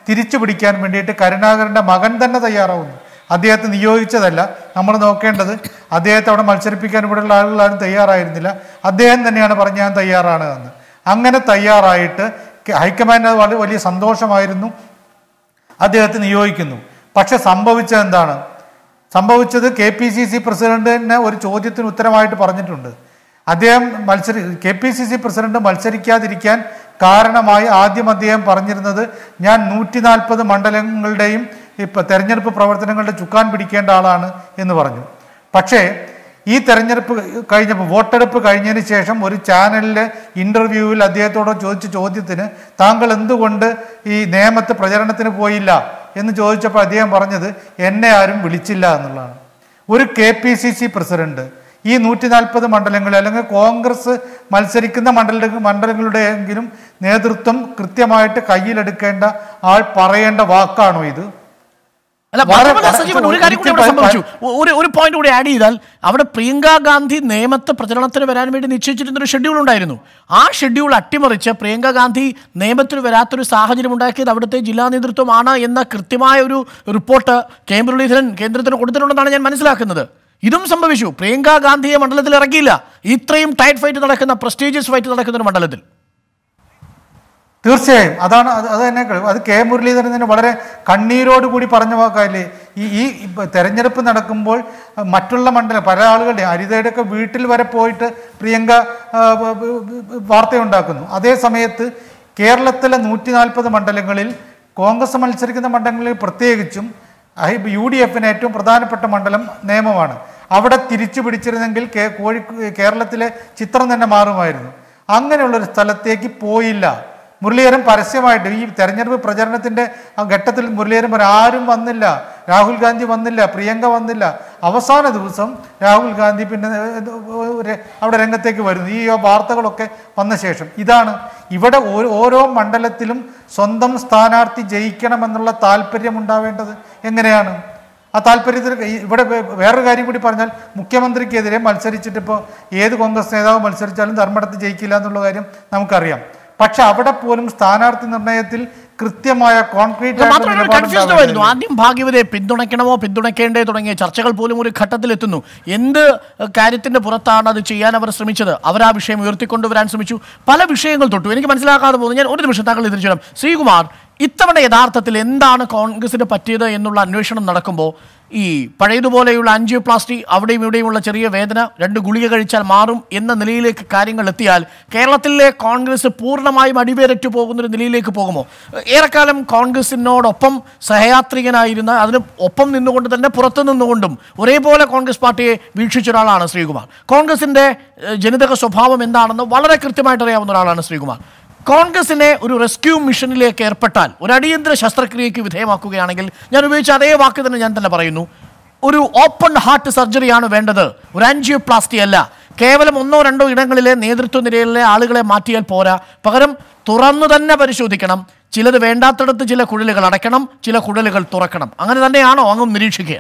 തിരിച്ചു പിടിക്കാൻ വേണ്ടിയിട്ട് കരുണാകരൻ്റെ മകൻ തന്നെ തയ്യാറാവുന്നു അദ്ദേഹത്തെ നിയോഗിച്ചതല്ല നമ്മൾ നോക്കേണ്ടത് അദ്ദേഹത്തെ അവിടെ മത്സരിപ്പിക്കാൻ ഇവിടെയുള്ള ആളുകളാരും തയ്യാറായിരുന്നില്ല അദ്ദേഹം തന്നെയാണ് പറഞ്ഞ് ഞാൻ തയ്യാറാണ് എന്ന് അങ്ങനെ തയ്യാറായിട്ട് ഹൈക്കമാൻഡ് അത് വളരെ വലിയ സന്തോഷമായിരുന്നു അദ്ദേഹത്തെ നിയോഗിക്കുന്നു പക്ഷെ സംഭവിച്ചത് എന്താണ് സംഭവിച്ചത് കെ പി സി സി പ്രസിഡന്റിന് ഒരു ചോദ്യത്തിന് ഉത്തരമായിട്ട് പറഞ്ഞിട്ടുണ്ട് അദ്ദേഹം മത്സരി K P C C president മത്സരിക്കാതിരിക്കാൻ കാരണമായി ആദ്യം അദ്ദേഹം പറഞ്ഞിരുന്നത് ഞാൻ നൂറ്റി നാൽപ്പത് മണ്ഡലങ്ങളുടെയും ഇപ്പൊ തെരഞ്ഞെടുപ്പ് പ്രവർത്തനങ്ങളുടെ ചുക്കാൻ പിടിക്കേണ്ട ആളാണ് എന്ന് പറഞ്ഞു പക്ഷേ ഈ തെരഞ്ഞെടുപ്പ് കഴിഞ്ഞപ്പോൾ വോട്ടെടുപ്പ് കഴിഞ്ഞതിന് ശേഷം ഒരു ചാനലിലെ ഇന്റർവ്യൂവിൽ അദ്ദേഹത്തോട് ചോദിച്ച ചോദ്യത്തിന് താങ്കൾ എന്തുകൊണ്ട് ഈ നേമത്ത് പ്രചരണത്തിന് പോയില്ല എന്ന് ചോദിച്ചപ്പോൾ അദ്ദേഹം പറഞ്ഞത് എന്നെ ആരും വിളിച്ചില്ല എന്നുള്ളതാണ് ഒരു K P C C president ഈ നൂറ്റി നാൽപ്പത് മണ്ഡലങ്ങളിൽ അല്ലെങ്കിൽ കോൺഗ്രസ് മത്സരിക്കുന്ന മണ്ഡല മണ്ഡലങ്ങളുടെയെങ്കിലും നേതൃത്വം കൃത്യമായിട്ട് കയ്യിലെടുക്കേണ്ട ആൾ പറയേണ്ട വാക്കാണോ ഇത് അല്ല വളരെ- മാത്രമല്ല സജീവൻ ഒരു കാര്യം കൂടി അവിടെ ഒരിക്കൽ സംഭവിച്ചു ഒ- ഒരു ഒരു പോയിന്റ് കൂടി ആഡ് ചെയ്താൽ അവിടെ പ്രിയങ്ക ഗാന്ധി നേമത്ത് പ്രചരണത്തിന് വരാൻ വേണ്ടി നിശ്ചയിച്ചിരുന്ന ഒരു ഷെഡ്യൂൾ ഉണ്ടായിരുന്നു ആ ഷെഡ്യൂൾ അട്ടിമറിച്ച് പ്രിയങ്ക ഗാന്ധി നേമത്തിന് വരാത്തൊരു സാഹചര്യം ഉണ്ടാക്കിയത് അവിടുത്തെ ജില്ലാ നേതൃത്വമാണ് എന്ന കൃത്യമായ ഒരു റിപ്പോർട്ട് കെ മുരളീധരൻ കേന്ദ്രത്തിന് കൊടുത്തിട്ടുണ്ടെന്നാണ് ഞാൻ മനസ്സിലാക്കുന്നത് ഇതും സംഭവിച്ചു പ്രിയങ്ക ഗാന്ധിയെ മണ്ഡലത്തിൽ ഇറക്കിയില്ല ഇത്രയും ടൈറ്റ് ഫൈറ്റ് നടക്കുന്ന പ്രസ്റ്റീജിയസ് ഫൈറ്റ് നടക്കുന്ന ഒരു മണ്ഡലത്തിൽ തീർച്ചയായും അതാണ് അത് അത് തന്നെ ക- അത് കെ മുരളീധരൻ തന്നെ വളരെ കണ്ണീരോട് കൂടി പറഞ്ഞ വാക്കല്ലേ ഈ ഈ ഇപ്പ തെരഞ്ഞെടുപ്പ് നടക്കുമ്പോൾ അഹ് മറ്റുള്ള മണ്ഡലം പല ആളുകളുടെ ഹരിതയുടെ ഒക്കെ വീട്ടിൽ വരെ പോയിട്ട് പ്രിയങ്ക ആ, ബ- ബ- ബ- വാർത്തയുണ്ടാക്കുന്നു അതേ സമയത്ത് കേരളത്തിലെ നൂറ്റി നാൽപ്പത് മണ്ഡലങ്ങളിൽ കോൺഗ്രസ് മത്സരിക്കുന്ന മണ്ഡലങ്ങളിൽ പ്രത്യേകിച്ചും ഐ- യു ഡി എഫിന് ഏറ്റവും പ്രധാനപ്പെട്ട മണ്ഡലം നിയമമാണ് അവിടെ തിരിച്ചു പിടിച്ചിരുന്നെങ്കിൽ കേ കോഴി കേരളത്തിലെ ചിത്രം തന്നെ മാറുമായിരുന്നു അങ്ങനെയുള്ളൊരു സ്ഥലത്തേക്ക് പോയില്ല മുരളീധരൻ പരസ്യമായിട്ട് ഈ തെരഞ്ഞെടുപ്പ് പ്രചരണത്തിന്റെ ആ ഘട്ടത്തിൽ മുരളീധരൻ പറ ആരും വന്നില്ല രാഹുൽ ഗാന്ധി വന്നില്ല പ്രിയങ്ക വന്നില്ല അവസാന ദിവസം രാഹുൽ ഗാന്ധി പിന്നെ ഏത് ഒരു അവിടെ രംഗത്തേക്ക് വരുന്നു ഈ വാർത്തകളൊക്കെ വന്ന ശേഷം ഇതാണ് ഇവിടെ ഓരോ ഓരോ മണ്ഡലത്തിലും സ്വന്തം സ്ഥാനാർത്ഥി ജയിക്കണമെന്നുള്ള താല്പര്യം ഉണ്ടാവേണ്ടത് എങ്ങനെയാണ് ആ താല്പര്യത്തിൽ ഈ- ഇവിടെ വേ- വേറൊരു കാര്യം കൂടി പറഞ്ഞാൽ മുഖ്യമന്ത്രിക്കെതിരെ മത്സരിച്ചിട്ട് ഇപ്പോൾ ഏത് കോൺഗ്രസ് നേതാവ് മത്സരിച്ചാലും ധർമ്മടത്ത് ജയിക്കില്ല എന്നുള്ള കാര്യം നമുക്കറിയാം പക്ഷെ അവിടെ പോലും സ്ഥാനാർത്ഥി നിർണയത്തിൽ കൃത്യമായ കോൺക്രീറ്റ് ആയിട്ടുള്ള മാത്രമല്ല നിലപാട് കൺഫ്യൂസ്ഡ് ഉണ്ടാവേണ്ടതില്ല. ആയിരുന്നു ആദ്യം ഭാഗ്യവതയെ പിന്തുണയ്ക്കണമോ പിന്തുണയ്ക്കേണ്ടേ തുടങ്ങിയ ചർച്ചകൾ പോലും ഒരു ഘട്ടത്തിലെത്തുന്നു എന്ത് ഏഹ്, കാര്യത്തിന്റെ പുറത്താണ് അത് ചെയ്യാൻ അവർ ശ്രമിച്ചത് അവർ ആ വിഷയം ഉയർത്തിക്കൊണ്ടുവരാൻ ശ്രമിച്ചു പല വിഷയങ്ങൾ തൊട്ടു എനിക്ക് മനസ്സിലാക്കാതെ പോകുന്നു ഞാൻ ഒരു നിമിഷം താങ്കൾ തിരിച്ചു വരാം ശ്രീകുമാർ ഇത്തവണ യഥാർത്ഥത്തിൽ എന്താണ് കോൺഗ്രസിന് പറ്റിയത് എന്നുള്ള അന്വേഷണം നടക്കുമ്പോൾ ഈ പഴയതുപോലെയുള്ള ആൻജിയോപ്ലാസ്റ്റി അവിടെയും ഇവിടെയുമുള്ള ചെറിയ വേദന രണ്ട് ഗുളിക കഴിച്ചാൽ മാറും എന്ന നിലയിലേക്ക് കാര്യങ്ങൾ എത്തിയാൽ കേരളത്തിലെ കോൺഗ്രസ് പൂർണ്ണമായും അടിവേരറ്റു പോകുന്ന ഒരു നിലയിലേക്ക് പോകുമോ ഏറെക്കാലം കോൺഗ്രസിനോടൊപ്പം സഹയാത്രികനായിരുന്ന അതിന് ഒപ്പം നിന്നുകൊണ്ട് തന്നെ പുറത്തു നിന്നുകൊണ്ടും ഒരേപോലെ കോൺഗ്രസ് പാർട്ടിയെ വീക്ഷിച്ച ഒരാളാണ് ശ്രീകുമാർ കോൺഗ്രസിന്റെ ഏഹ്, ജനിതക സ്വഭാവം എന്താണെന്ന് വളരെ കൃത്യമായിട്ട് അറിയാവുന്ന ഒരാളാണ് ശ്രീകുമാർ കോൺഗ്രസിനെ ഒരു റെസ്ക്യൂ മിഷനിലേക്ക് ഏർപ്പെട്ടാൽ ഒരു അടിയന്തര ശസ്ത്രക്രിയയ്ക്ക് വിധേയമാക്കുകയാണെങ്കിൽ ഞാൻ ഉപയോഗിച്ച അതേ വാക്ക് തന്നെ ഞാൻ തന്നെ പറയുന്നു ഒരു ഓപ്പൺ ഹാർട്ട് സർജറിയാണ് വേണ്ടത് ഒരു ആൻജിയോപ്ലാസ്റ്റി അല്ല കേവലം ഒന്നോ രണ്ടോ ഇടങ്ങളിലെ നേതൃത്വ നിരയിലെ ആളുകളെ മാറ്റിയാൽ പോരാ പകരം തുറന്നു തന്നെ പരിശോധിക്കണം ചിലത് വേണ്ടാത്തിടത്ത് ചില കുഴലുകൾ അടയ്ക്കണം ചില കുഴലുകൾ തുറക്കണം അങ്ങനെ തന്നെയാണോ അങ്ങും നിരീക്ഷിക്കുക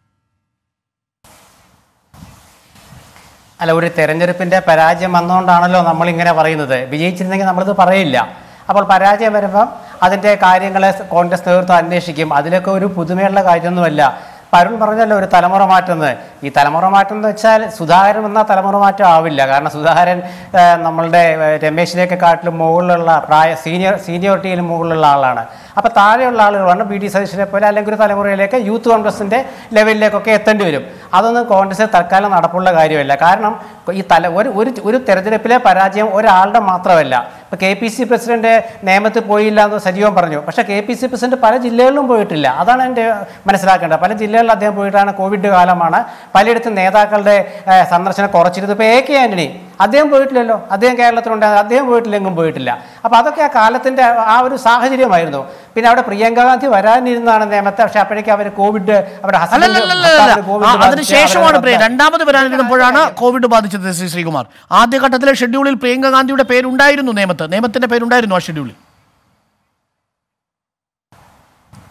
അല്ല ഒരു തെരഞ്ഞെടുപ്പിന്റെ പരാജയം വന്നുകൊണ്ടാണല്ലോ നമ്മളിങ്ങനെ പറയുന്നത് വിജയിച്ചിരുന്നെങ്കിൽ നമ്മളിത് പറയില്ല അപ്പോൾ പരാജയം വരുമ്പം അതിൻ്റെ കാര്യങ്ങളെ കോൺഗ്രസ് നേതൃത്വം അന്വേഷിക്കും അതിലൊക്കെ ഒരു പുതുമയുള്ള കാര്യമൊന്നുമല്ല ഇപ്പം അരുൺ പറഞ്ഞല്ലോ ഒരു തലമുറ മാറ്റം എന്ന് ഈ തലമുറ മാറ്റം എന്ന് വെച്ചാൽ സുധാകരൻ എന്ന തലമുറ മാറ്റം ആവില്ല കാരണം സുധാകരൻ ആ, നമ്മളുടെ ആ, രമേശിനെയൊക്കെ കാട്ടിലും മുകളിലുള്ള പ്രായ സീനിയർ സീനിയോറിറ്റിയിൽ മുകളിലുള്ള ആളാണ് അപ്പോൾ താഴെയുള്ള ആളുകളാണ് ബി ഡി സതീശനെ പോലെ അല്ലെങ്കിൽ ഒരു തലമുറയിലേക്ക് യൂത്ത് കോൺഗ്രസിൻ്റെ ലെവലിലേക്കൊക്കെ എത്തേണ്ടി വരും അതൊന്നും കോൺഗ്രസ് തൽക്കാലം നടപ്പുള്ള കാര്യമല്ല കാരണം ഈ തല ഒരു ഒരു ഒരു തെരഞ്ഞെടുപ്പിലെ പരാജയം ഒരാളുടെ മാത്രമല്ല ഇപ്പോൾ കെ പി സി പ്രസിഡന്റ് നിയമത്തിൽ പോയില്ല എന്ന് സജീവൻ പറഞ്ഞു പക്ഷേ കെ പി സി പ്രസിഡന്റ് പല ജില്ലകളിലും പോയിട്ടില്ല അതാണ് എൻ്റെ മനസ്സിലാക്കേണ്ടത് പല ജില്ലകളിൽ അദ്ദേഹം പോയിട്ടാണ് കോവിഡ് കാലമാണ് പലയിടത്തും നേതാക്കളുടെ ഏഹ്, സന്ദർശനം കുറച്ചിരുന്നു ഇപ്പോൾ എ കെ ആന്റണി അദ്ദേഹം പോയിട്ടില്ലല്ലോ അദ്ദേഹം കേരളത്തിലുണ്ടായിരുന്നു അദ്ദേഹം പോയിട്ടില്ലെങ്കിലും പോയിട്ടില്ല അപ്പോൾ അതൊക്കെ ആ കാലത്തിൻ്റെ ആ ഒരു സാഹചര്യമായിരുന്നു പിന്നെ അവിടെ പ്രിയങ്ക ഗാന്ധി വരാനിരുന്നതാണ് നിയമത്തെ പക്ഷേ അപ്പോഴേക്കും അവർ കോവിഡ് അവരുടെ husband- അല്ലല്ലല്ല ഭർത്താവിന് കോവിഡ് ബാധിച്ച് അതിനുശേഷമാണ് അവരെ പ്രിയ രണ്ടാമത് വരാനിരുന്നപ്പോഴാണ് കോവിഡ് ബാധിച്ചത് ശ്രീ ശ്രീകുമാർ ആദ്യഘട്ടത്തിലെ ഷെഡ്യൂളിൽ പ്രിയങ്ക ഗാന്ധിയുടെ പേരുണ്ടായിരുന്നു നിയമത്ത് നിയമത്തിന്റെ പേരുണ്ടായിരുന്നു ആ ഷെഡ്യൂളിൽ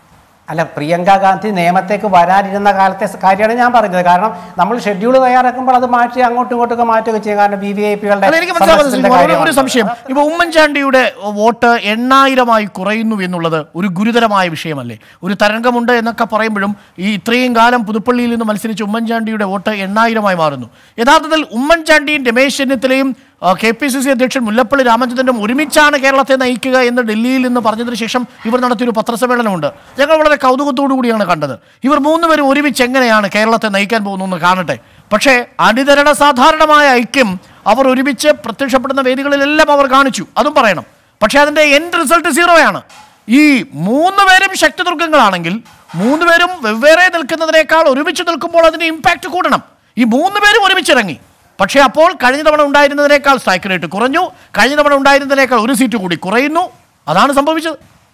അല്ല പ്രിയങ്ക ഗാന്ധി നിയമത്തേക്ക് വരാനിരുന്ന കാലത്തെ സ- കാര്യമാണ് ഞാൻ പറഞ്ഞത് കാരണം നമ്മൾ ഷെഡ്യൂൾ തയ്യാറാക്കുമ്പോൾ അത് മാറ്റി അങ്ങോട്ടും ഇങ്ങോട്ടൊക്കെ മാറ്റുകയൊക്കെ ചെയ്യും കാരണം ബി വി ഐ അല്ല എനിക്ക് മനസ്സിലാവുന്നത് ശ്രീ കുമാർ, ഒരു- ഒരു സംശയം ഇപ്പൊ ഉമ്മൻചാണ്ടിയുടെ വോട്ട് എണ്ണായിരമായി കുറയുന്നു എന്നുള്ളത് ഒരു ഗുരുതരമായ വിഷയമല്ലേ ഒരു തരംഗമുണ്ട് എന്നൊക്കെ പറയുമ്പോഴും ഈ ഇത്രയും കാലം പുതുപ്പള്ളിയിൽ നിന്ന് മത്സരിച്ച ഉമ്മൻചാണ്ടിയുടെ വോട്ട് എണ്ണായിരമായി മാറുന്നു യഥാർത്ഥത്തിൽ ഉമ്മൻചാണ്ടിയും രമേശ് ചെന്നിത്തലയും കെ പി സി സി അധ്യക്ഷൻ മുല്ലപ്പള്ളി രാമചന്ദ്രനും ഒരുമിച്ചാണ് കേരളത്തെ നയിക്കുക എന്ന് ഡൽഹിയിൽ നിന്ന് പറഞ്ഞതിന് ശേഷം ഇവർ നടത്തിയൊരു പത്രസമ്മേളനമുണ്ട് ഞങ്ങൾ വളരെ കൗതുകത്തോടു കൂടിയാണ് കണ്ടത് ഇവർ മൂന്നുപേരും ഒരുമിച്ച് എങ്ങനെയാണ് കേരളത്തെ നയിക്കാൻ പോകുന്നതെന്ന് കാണട്ടെ പക്ഷേ അനുതരണ സാധാരണമായ ഐക്യം അവർ ഒരുമിച്ച് പ്രത്യക്ഷപ്പെടുന്ന വേദികളിലെല്ലാം അവർ കാണിച്ചു അതും പറയണം പക്ഷേ അതിന്റെ എൻഡ് റിസൾട്ട് സീറോയാണ് ഈ മൂന്ന് പേരും ശക്തിദുർഗങ്ങളാണെങ്കിൽ മൂന്ന് പേരും വെവ്വേറെ നിൽക്കുന്നതിനേക്കാൾ ഒരുമിച്ച് നിൽക്കുമ്പോൾ അതിന്റെ ഇമ്പാക്റ്റ് കൂടണം ഈ മൂന്ന് പേരും ഒരുമിച്ചിറങ്ങി പക്ഷേ അപ്പോൾ കഴിഞ്ഞ തവണ ഉണ്ടായിരുന്നതിനേക്കാൾ സ്ട്രൈക്ക് റേറ്റ് കുറഞ്ഞു കഴിഞ്ഞ തവണ ഉണ്ടായിരുന്നതിനേക്കാൾ ഒരു സീറ്റ് കൂടി കുറയുന്നു അതാണ് സംഭവിച്ചത്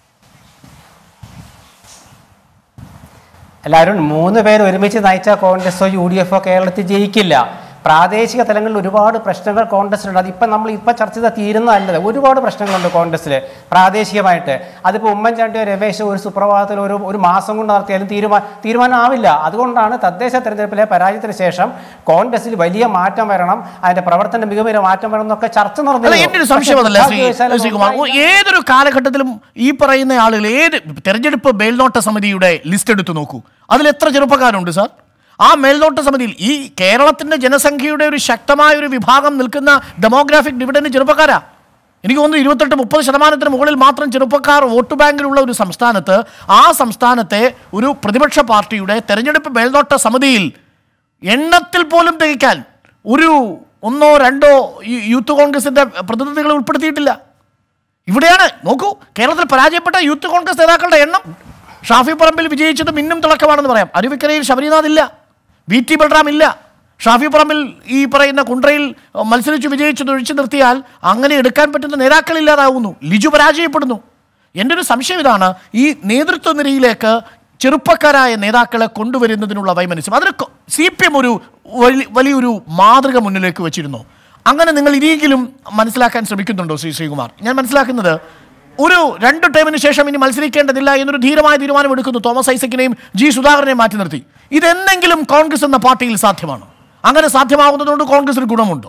എല്ലാവരും മൂന്ന് പേര് ഒരുമിച്ച് നയിച്ച കോൺഗ്രസോ യു ഡി എഫോ കേരളത്തിൽ ജയിക്കില്ല പ്രാദേശിക തലങ്ങളിൽ ഒരുപാട് പ്രശ്നങ്ങൾ കോൺഗ്രസിലുണ്ട് അതിപ്പം നമ്മൾ ഇപ്പം ചർച്ച ചെയ്താൽ തീരുന്നതല്ലത് ഒരുപാട് പ്രശ്നങ്ങളുണ്ട് കോൺഗ്രസ്സിൽ പ്രാദേശികമായിട്ട് അതിപ്പോൾ ഉമ്മൻചാണ്ടിയോ രമേശോ ഒരു സുപ്രഭാതത്തിൽ ഒരു ഒരു മാസം കൊണ്ട് നടത്തിയാലും തീരുമാനം തീരുമാനമാവില്ല അതുകൊണ്ടാണ് തദ്ദേശ തെരഞ്ഞെടുപ്പിലെ പരാജയത്തിന് ശേഷം കോൺഗ്രസിൽ വലിയ മാറ്റം വരണം അതിന്റെ പ്രവർത്തന മികവിലെ മാറ്റം വരണം എന്നൊക്കെ ചർച്ച അല്ല നടന്നു എന്റെ ഒരു സംശയം അതല്ല ശ്രീ ശ്രീകുമാർ ഓ, ഏതൊരു കാലഘട്ടത്തിലും ഈ പറയുന്ന ആളുകൾ ഏത് തെരഞ്ഞെടുപ്പ് മേൽനോട്ട സമിതിയുടെ ലിസ്റ്റ് എടുത്തു നോക്കൂ അതിൽ എത്ര ചെറുപ്പക്കാരുണ്ട് സാർ ആ മേൽനോട്ട സമിതിയിൽ ഈ കേരളത്തിന്റെ ജനസംഖ്യയുടെ ഒരു ശക്തമായ ഒരു വിഭാഗം നിൽക്കുന്ന ഡെമോഗ്രാഫിക് ഡിവിഡന്റ് ചെറുപ്പക്കാരാ എനിക്ക് തോന്നുന്നു ഇരുപത്തെട്ട് മുപ്പത് ശതമാനത്തിന് മുകളിൽ മാത്രം ചെറുപ്പക്കാർ വോട്ട് ബാങ്കിലുള്ള ഒരു സംസ്ഥാനത്ത് ആ സംസ്ഥാനത്തെ ഒരു പ്രതിപക്ഷ പാർട്ടിയുടെ തെരഞ്ഞെടുപ്പ് മേൽനോട്ട സമിതിയിൽ എണ്ണത്തിൽ പോലും തികയ്ക്കാൻ ഒരു ഒന്നോ രണ്ടോ ഈ യൂത്ത് കോൺഗ്രസിന്റെ പ്രതിനിധികളെ ഉൾപ്പെടുത്തിയിട്ടില്ല ഇവിടെയാണ് നോക്കൂ കേരളത്തിൽ പരാജയപ്പെട്ട യൂത്ത് കോൺഗ്രസ് നേതാക്കളുടെ എണ്ണം ഷാഫി പറമ്പിൽ വിജയിച്ചത് മിന്നും തിളക്കമാണെന്ന് പറയാം അരുവിക്കരയിൽ ശബരിനാഥ് ഇല്ല വി ടി ബൽറാം ഇല്ല ഷാഫി പറമ്പിൽ ഈ പറയുന്ന കുണ്ട്രയിൽ അഹ്, മത്സരിച്ച് വിജയിച്ചത് ഒഴിച്ചു നിർത്തിയാൽ അങ്ങനെ എടുക്കാൻ പറ്റുന്ന നേതാക്കളില്ലാതാവുന്നു ലിജു പരാജയപ്പെടുന്നു എൻ്റെ ഒരു സംശയം ഇതാണ് ഈ നേതൃത്വ നിരയിലേക്ക് ചെറുപ്പക്കാരായ നേതാക്കളെ കൊണ്ടുവരുന്നതിനുള്ള വൈമനസ്യം അതിന് സി പി എം ഒരു വലി- വലിയൊരു മാതൃക മുന്നിലേക്ക് വെച്ചിരുന്നു അങ്ങനെ നിങ്ങൾ ഇനിയെങ്കിലും മനസ്സിലാക്കാൻ ശ്രമിക്കുന്നുണ്ടോ ശ്രീ ശ്രീകുമാർ ഞാൻ മനസ്സിലാക്കുന്നത് ഒരു രണ്ട് ടൈമിന് ശേഷം ഇനി മത്സരിക്കേണ്ടതില്ല എന്നൊരു ധീരമായ തീരുമാനം എടുക്കുന്നു തോമസ് ഐസക്കിനെയും ജി സുധാകരനെയും മാറ്റി നിർത്തി ഇതെന്തെങ്കിലും കോൺഗ്രസ് എന്ന പാർട്ടിയിൽ സാധ്യമാണ് അങ്ങനെ സാധ്യമാകുന്നതുകൊണ്ട് കോൺഗ്രസിന് ഗുണമുണ്ടോ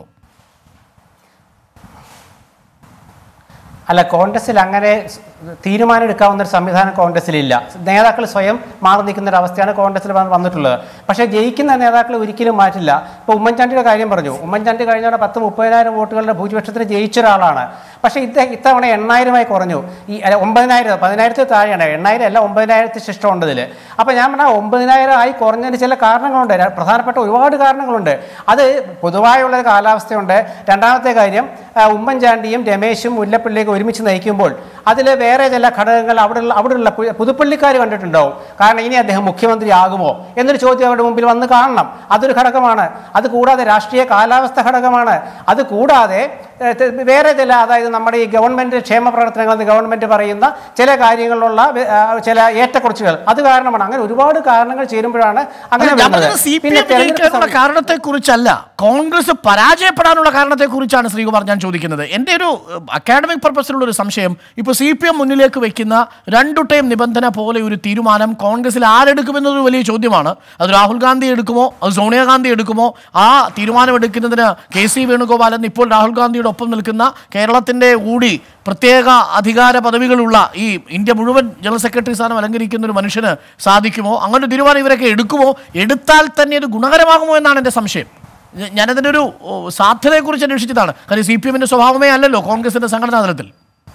അല്ല കോൺഗ്രസിൽ അങ്ങനെ സ് തീരുമാനം എടുക്കാവുന്ന ഒരു സംവിധാനം കോൺഗ്രസിലില്ല നേതാക്കൾ സ്വയം മാറി നിൽക്കുന്ന ഒരു അവസ്ഥയാണ് കോൺഗ്രസിൽ വന്ന് വന്നിട്ടുള്ളത് പക്ഷേ ജയിക്കുന്ന നേതാക്കൾ ഒരിക്കലും മാറ്റില്ല ഇപ്പോൾ ഉമ്മൻചാണ്ടിയുടെ കാര്യം പറഞ്ഞു ഉമ്മൻചാണ്ടി കഴിഞ്ഞ തവണ പത്ത് മുപ്പതിനായിരം വോട്ടുകളുടെ ഭൂരിപക്ഷത്തിന് ജയിച്ച ഒരാളാണ് പക്ഷേ ഇത് ഇത്തവണ എണ്ണായിരമായി കുറഞ്ഞു ഈ അല്ല, ഒമ്പതിനായിരം പതിനായിരത്തിൽ താഴെയാണ് എണ്ണായിരം അല്ല ഒമ്പതിനായിരത്തി ശിഷ്ടമുണ്ട് ഇതിൽ അപ്പോൾ ഞാൻ പറഞ്ഞാൽ ഒമ്പതിനായിരം ആയി കുറഞ്ഞതിന് ചില കാരണങ്ങളുണ്ട് ര- പ്രധാനപ്പെട്ട ഒരുപാട് കാരണങ്ങളുണ്ട് അത് പൊതുവായുള്ള ഒരു കാലാവസ്ഥയുണ്ട് രണ്ടാമത്തെ കാര്യം ആ, ഉമ്മൻചാണ്ടിയും രമേശും മുല്ലപ്പള്ളിയൊക്കെ ഒരുമിച്ച് നയിക്കുമ്പോൾ അതിൽ വേറെ ചില ഘടകങ്ങൾ അവിടെയുള്ള അവിടെയുള്ള പു- പുതുപ്പള്ളിക്കാർ കണ്ടിട്ടുണ്ടാവും കാരണം ഇനി അദ്ദേഹം മുഖ്യമന്ത്രി ആകുമോ എന്നൊരു ചോദ്യം അവരുടെ മുമ്പിൽ വന്ന് കാണണം അതൊരു ഘടകമാണ് അത് കൂടാതെ രാഷ്ട്രീയ കാലാവസ്ഥ ഘടകമാണ് അത് കൂടാതെ ഏ, ത- വേറെ ചില അതായത് നമ്മുടെ ഈ ഗവൺമെന്റ് ക്ഷേമ പ്രവർത്തനങ്ങൾ എന്ന് ഗവൺമെന്റ് പറയുന്ന ചില കാര്യങ്ങളിലുള്ള വെ- ആ, ചില ഏറ്റക്കുറച്ചുകൾ അത് കാരണമാണ് അങ്ങനെ ഒരുപാട് കാരണങ്ങൾ ചേരുമ്പോഴാണ് അങ്ങനെ അല്ല, ഞാൻ വരുന്നത്. പറഞ്ഞത് സി പി പിന്നെ എം തെരഞ്ഞെടുപ്പ് ജയിക്കാനുള്ള സമയം- കാരണത്തെക്കുറിച്ചല്ല കോൺഗ്രസ് പരാജയപ്പെടാനുള്ള കാരണത്തെക്കുറിച്ചാണ് ശ്രീകുമാർ ഞാൻ ചോദിക്കുന്നത് എൻ്റെ ഒരു അക്കാഡമിക് പർപ്പസിലുള്ള ഒരു സംശയം ഇപ്പോൾ സി പി എം മുന്നിലേക്ക് വെക്കുന്ന രണ്ടു ടൈം നിബന്ധന പോലെ ഒരു തീരുമാനം കോൺഗ്രസിൽ ആരെടുക്കുമെന്നൊരു വലിയ ചോദ്യമാണ് അത് രാഹുൽ ഗാന്ധി എടുക്കുമോ അത് സോണിയാഗാന്ധി എടുക്കുമോ ആ തീരുമാനം എടുക്കുന്നതിന് കെ സി വേണുഗോപാൽ എന്ന് ഇപ്പോൾ രാഹുൽ ഗാന്ധിയുടെ ഒപ്പം നിൽക്കുന്ന കേരളത്തിൻ്റെ കൂടി പ്രത്യേക അധികാര പദവികളുള്ള ഈ ഇന്ത്യ മുഴുവൻ ജനറൽ സെക്രട്ടറി സ്ഥാനം അലങ്കരിക്കുന്ന ഒരു മനുഷ്യന് സാധിക്കുമോ അങ്ങനെ ഒരു തീരുമാനം ഇവരൊക്കെ എടുക്കുമോ എടുത്താൽ തന്നെ അത് ഗുണകരമാകുമോ എന്നാണ് എൻ്റെ സംശയം ഞ- ഞാനതിൻ്റെ ഒരു ഓ, സാധ്യതയെക്കുറിച്ച് അന്വേഷിച്ചതാണ് കാര്യം സി പി എമ്മിൻ്റെ സ്വഭാവമേ അല്ലല്ലോ കോൺഗ്രസിൻ്റെ സംഘടനാ തലത്തിൽ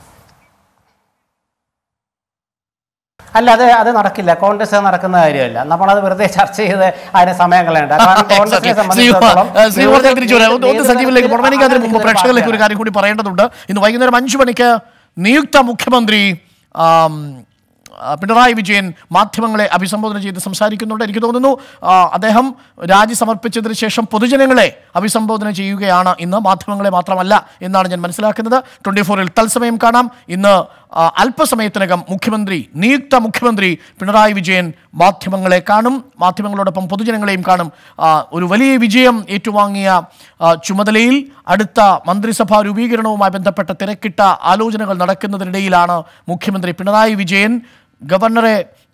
അല്ല അത് അത് നടക്കില്ല കോൺഗ്രസ് അത് നടക്കുന്ന കാര്യമല്ല നമ്മളത് വെറുതെ ചർച്ച ചെയ്ത് അതിന് സമയം കളയണ്ട കാരണം കോൺഗ്രസിനെ സംബന്ധിച്ചിടത്തോളം ശ്രീകുമാർ ഞാൻ തിരിച്ചു വരാം ഒന്ന് ഒന്ന് നേതൃത്വത്തിൽ സജീവിലേക്ക് പോകണം എനിക്ക് അതിന് മുമ്പ് അങ്ങനെ പ്രേക്ഷകരിലേക്ക് ഒരു പാർട്ടിയാണ്. കാര്യം കൂടി പറയേണ്ടതുണ്ട് ഇന്ന് വൈകുന്നേരം അഞ്ചു മണിക്ക് നിയുക്ത മുഖ്യമന്ത്രി ആം, ആ, പിണറായി വിജയൻ മാധ്യമങ്ങളെ അഭിസംബോധന ചെയ്ത് സംസാരിക്കുന്നുണ്ട് എനിക്ക് തോന്നുന്നു ആ, അദ്ദേഹം രാജി സമർപ്പിച്ചതിന് ശേഷം പൊതുജനങ്ങളെ അഭിസംബോധന ചെയ്യുകയാണ് ഇന്ന് മാധ്യമങ്ങളെ മാത്രമല്ല എന്നാണ് ഞാൻ മനസ്സിലാക്കുന്നത് ട്വന്റി ഫോറിൽ തത്സമയം കാണാം ഇന്ന് ആ, അല്പസമയത്തിനകം മുഖ്യമന്ത്രി നിയുക്ത മുഖ്യമന്ത്രി പിണറായി വിജയൻ മാധ്യമങ്ങളെ കാണും മാധ്യമങ്ങളോടൊപ്പം പൊതുജനങ്ങളെയും കാണും ആ, ഒരു വലിയ വിജയം ഏറ്റുവാങ്ങിയ ആ, ചുമതലയിൽ അടുത്ത മന്ത്രിസഭാ രൂപീകരണവുമായി ബന്ധപ്പെട്ട തിരക്കിട്ട ആലോചനകൾ നടക്കുന്നതിനിടയിലാണ് മുഖ്യമന്ത്രി പിണറായി വിജയൻ ഗവർണറെ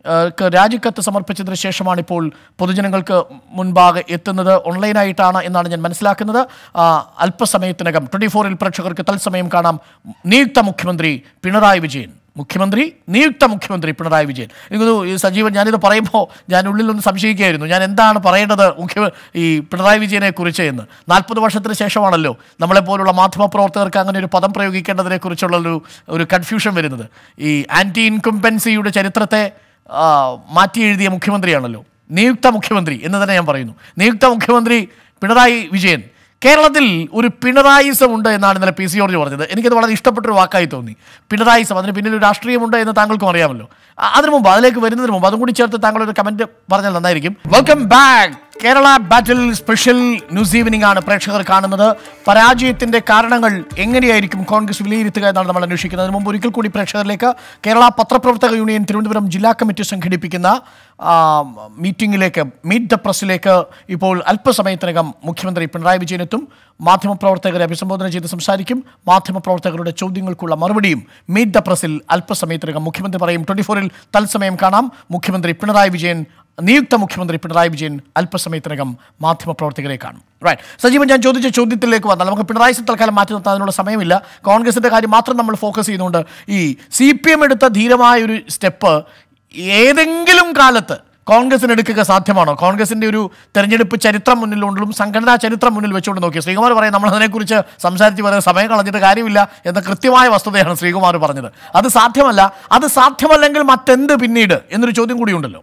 ഏഹ്, ക്ക് രാജിക്കത്ത് സമർപ്പിച്ചതിന് ശേഷമാണ് ഇപ്പോൾ പൊതുജനങ്ങൾക്ക് മുൻപാകെ എത്തുന്നത് ഓൺലൈനായിട്ടാണ് എന്നാണ് ഞാൻ മനസ്സിലാക്കുന്നത് ആ, അല്പസമയത്തിനകം ട്വൻറ്റി ഫോറിൽ പ്രേക്ഷകർക്ക് തത്സമയം കാണാം നിയുക്ത മുഖ്യമന്ത്രി പിണറായി വിജയൻ മുഖ്യമന്ത്രി നിയുക്ത മുഖ്യമന്ത്രി പിണറായി വിജയൻ എനിക്ക് തോന്നുന്നു ഈ സജീവൻ ഞാനിത് പറയുമ്പോൾ ഞാൻ ഉള്ളിൽ ഒന്ന് സംശയിക്കുകയായിരുന്നു ഞാൻ എന്താണ് പറയേണ്ടത് മുഖ്യ ഈ പിണറായി വിജയനെ കുറിച്ച് എന്ന് നാൽപ്പത് വർഷത്തിന് ശേഷമാണല്ലോ നമ്മളെപ്പോലുള്ള മാധ്യമപ്രവർത്തകർക്ക് അങ്ങനെ ഒരു പദം പ്രയോഗിക്കേണ്ടതിനെ കുറിച്ചുള്ള ഒരു ഒരു കൺഫ്യൂഷൻ വരുന്നത് ഈ ആൻറ്റി ഇൻകംപെൻസിയുടെ ചരിത്രത്തെ ആ, മാറ്റി എഴുതിയ മുഖ്യമന്ത്രിയാണല്ലോ നിയുക്ത മുഖ്യമന്ത്രി എന്ന് തന്നെ ഞാൻ പറയുന്നു നിയുക്ത മുഖ്യമന്ത്രി പിണറായി വിജയൻ കേരളത്തിൽ ഒരു പിണറായിസം ഉണ്ട് എന്നാണ് ഇന്നലെ പി സി ജോർജ് പറഞ്ഞത് എനിക്കത് വളരെ ഇഷ്ടപ്പെട്ടൊരു വാക്കായി തോന്നി പിണറായിസം അതിന് പിന്നിൽ ഒരു രാഷ്ട്രീയമുണ്ട് എന്ന് താങ്കൾക്കും അറിയാമല്ലോ അ- അതിനു മുമ്പ് അതിലേക്ക് വരുന്നതിന് മുമ്പ് അതും കൂടി ചേർത്ത് താങ്കൾ ഒരു കമന്റ് പറഞ്ഞാൽ നന്നായിരിക്കും welcome back Kerala battle special news evening ആണ് പ്രേക്ഷകർ കാണുന്നത് പരാജയത്തിന്റെ കാരണങ്ങൾ എങ്ങനെയായിരിക്കും കോൺഗ്രസ് വിലയിരുത്തുക എന്നാണ് നമ്മൾ അന്വേഷിക്കുന്നത് അതിന് മുമ്പ് ഒരിക്കൽ കൂടി പ്രേക്ഷകരിലേക്ക് കേരള പത്രപ്രവർത്തക യൂണിയൻ തിരുവനന്തപുരം ജില്ലാ കമ്മിറ്റി സംഘടിപ്പിക്കുന്ന ആ, മീറ്റിംഗിലേക്ക് മീറ്റ് ദ പ്രസ്സിലേക്ക് ഇപ്പോൾ അല്പസമയത്തിനകം മുഖ്യമന്ത്രി പിണറായി വിജയൻ എത്തും മാധ്യമപ്രവർത്തകരെ അഭിസംബോധന ചെയ്ത് സംസാരിക്കും മാധ്യമപ്രവർത്തകരുടെ ചോദ്യങ്ങൾക്കുള്ള മറുപടിയും മീറ്റ് ദ പ്രസ്സിൽ അല്പസമയത്തിനകം മുഖ്യമന്ത്രി പറയും ട്വന്റി ഫോറിൽ തത്സമയം കാണാം മുഖ്യമന്ത്രി പിണറായി വിജയൻ നിയുക്ത മുഖ്യമന്ത്രി പിണറായി വിജയൻ അല്പസമയത്തിനകം മാധ്യമപ്രവർത്തകരെ കാണും റൈറ്റ് സജീവൻ ഞാൻ ചോദിച്ച ചോദ്യത്തിലേക്ക് വന്നാൽ നമുക്ക് പിണറായി വിജയൻ തൽക്കാലം മാറ്റി നിർത്താൻ അതിനുള്ള സമയമില്ല കോൺഗ്രസിന്റെ കാര്യം മാത്രം നമ്മൾ ഫോക്കസ് ചെയ്യുന്നുണ്ട് ഈ സി പി എം എടുത്ത ധീരമായ ഒരു സ്റ്റെപ്പ് ഏതെങ്കിലും കാലത്ത് കോൺഗ്രസിന് എടുക്കുക സാധ്യമാണോ കോൺഗ്രസിന്റെ ഒരു തെരഞ്ഞെടുപ്പ് ചരിത്രം മുന്നിലുകൊണ്ടും സംഘടനാ ചരിത്രം മുന്നിൽ വെച്ചുകൊണ്ട് നോക്കി ശ്രീകുമാർ പറയാം നമ്മൾ അതിനെക്കുറിച്ച് സംസാരിച്ച് വളരെ സമയം കളഞ്ഞിട്ട് കാര്യമില്ല എന്ന കൃത്യമായ വസ്തുതയാണ് ശ്രീകുമാർ പറഞ്ഞത് അത് സാധ്യമല്ല അത് സാധ്യമല്ലെങ്കിൽ മറ്റെന്ത് പിന്നീട് എന്നൊരു ചോദ്യം കൂടിയുണ്ടല്ലോ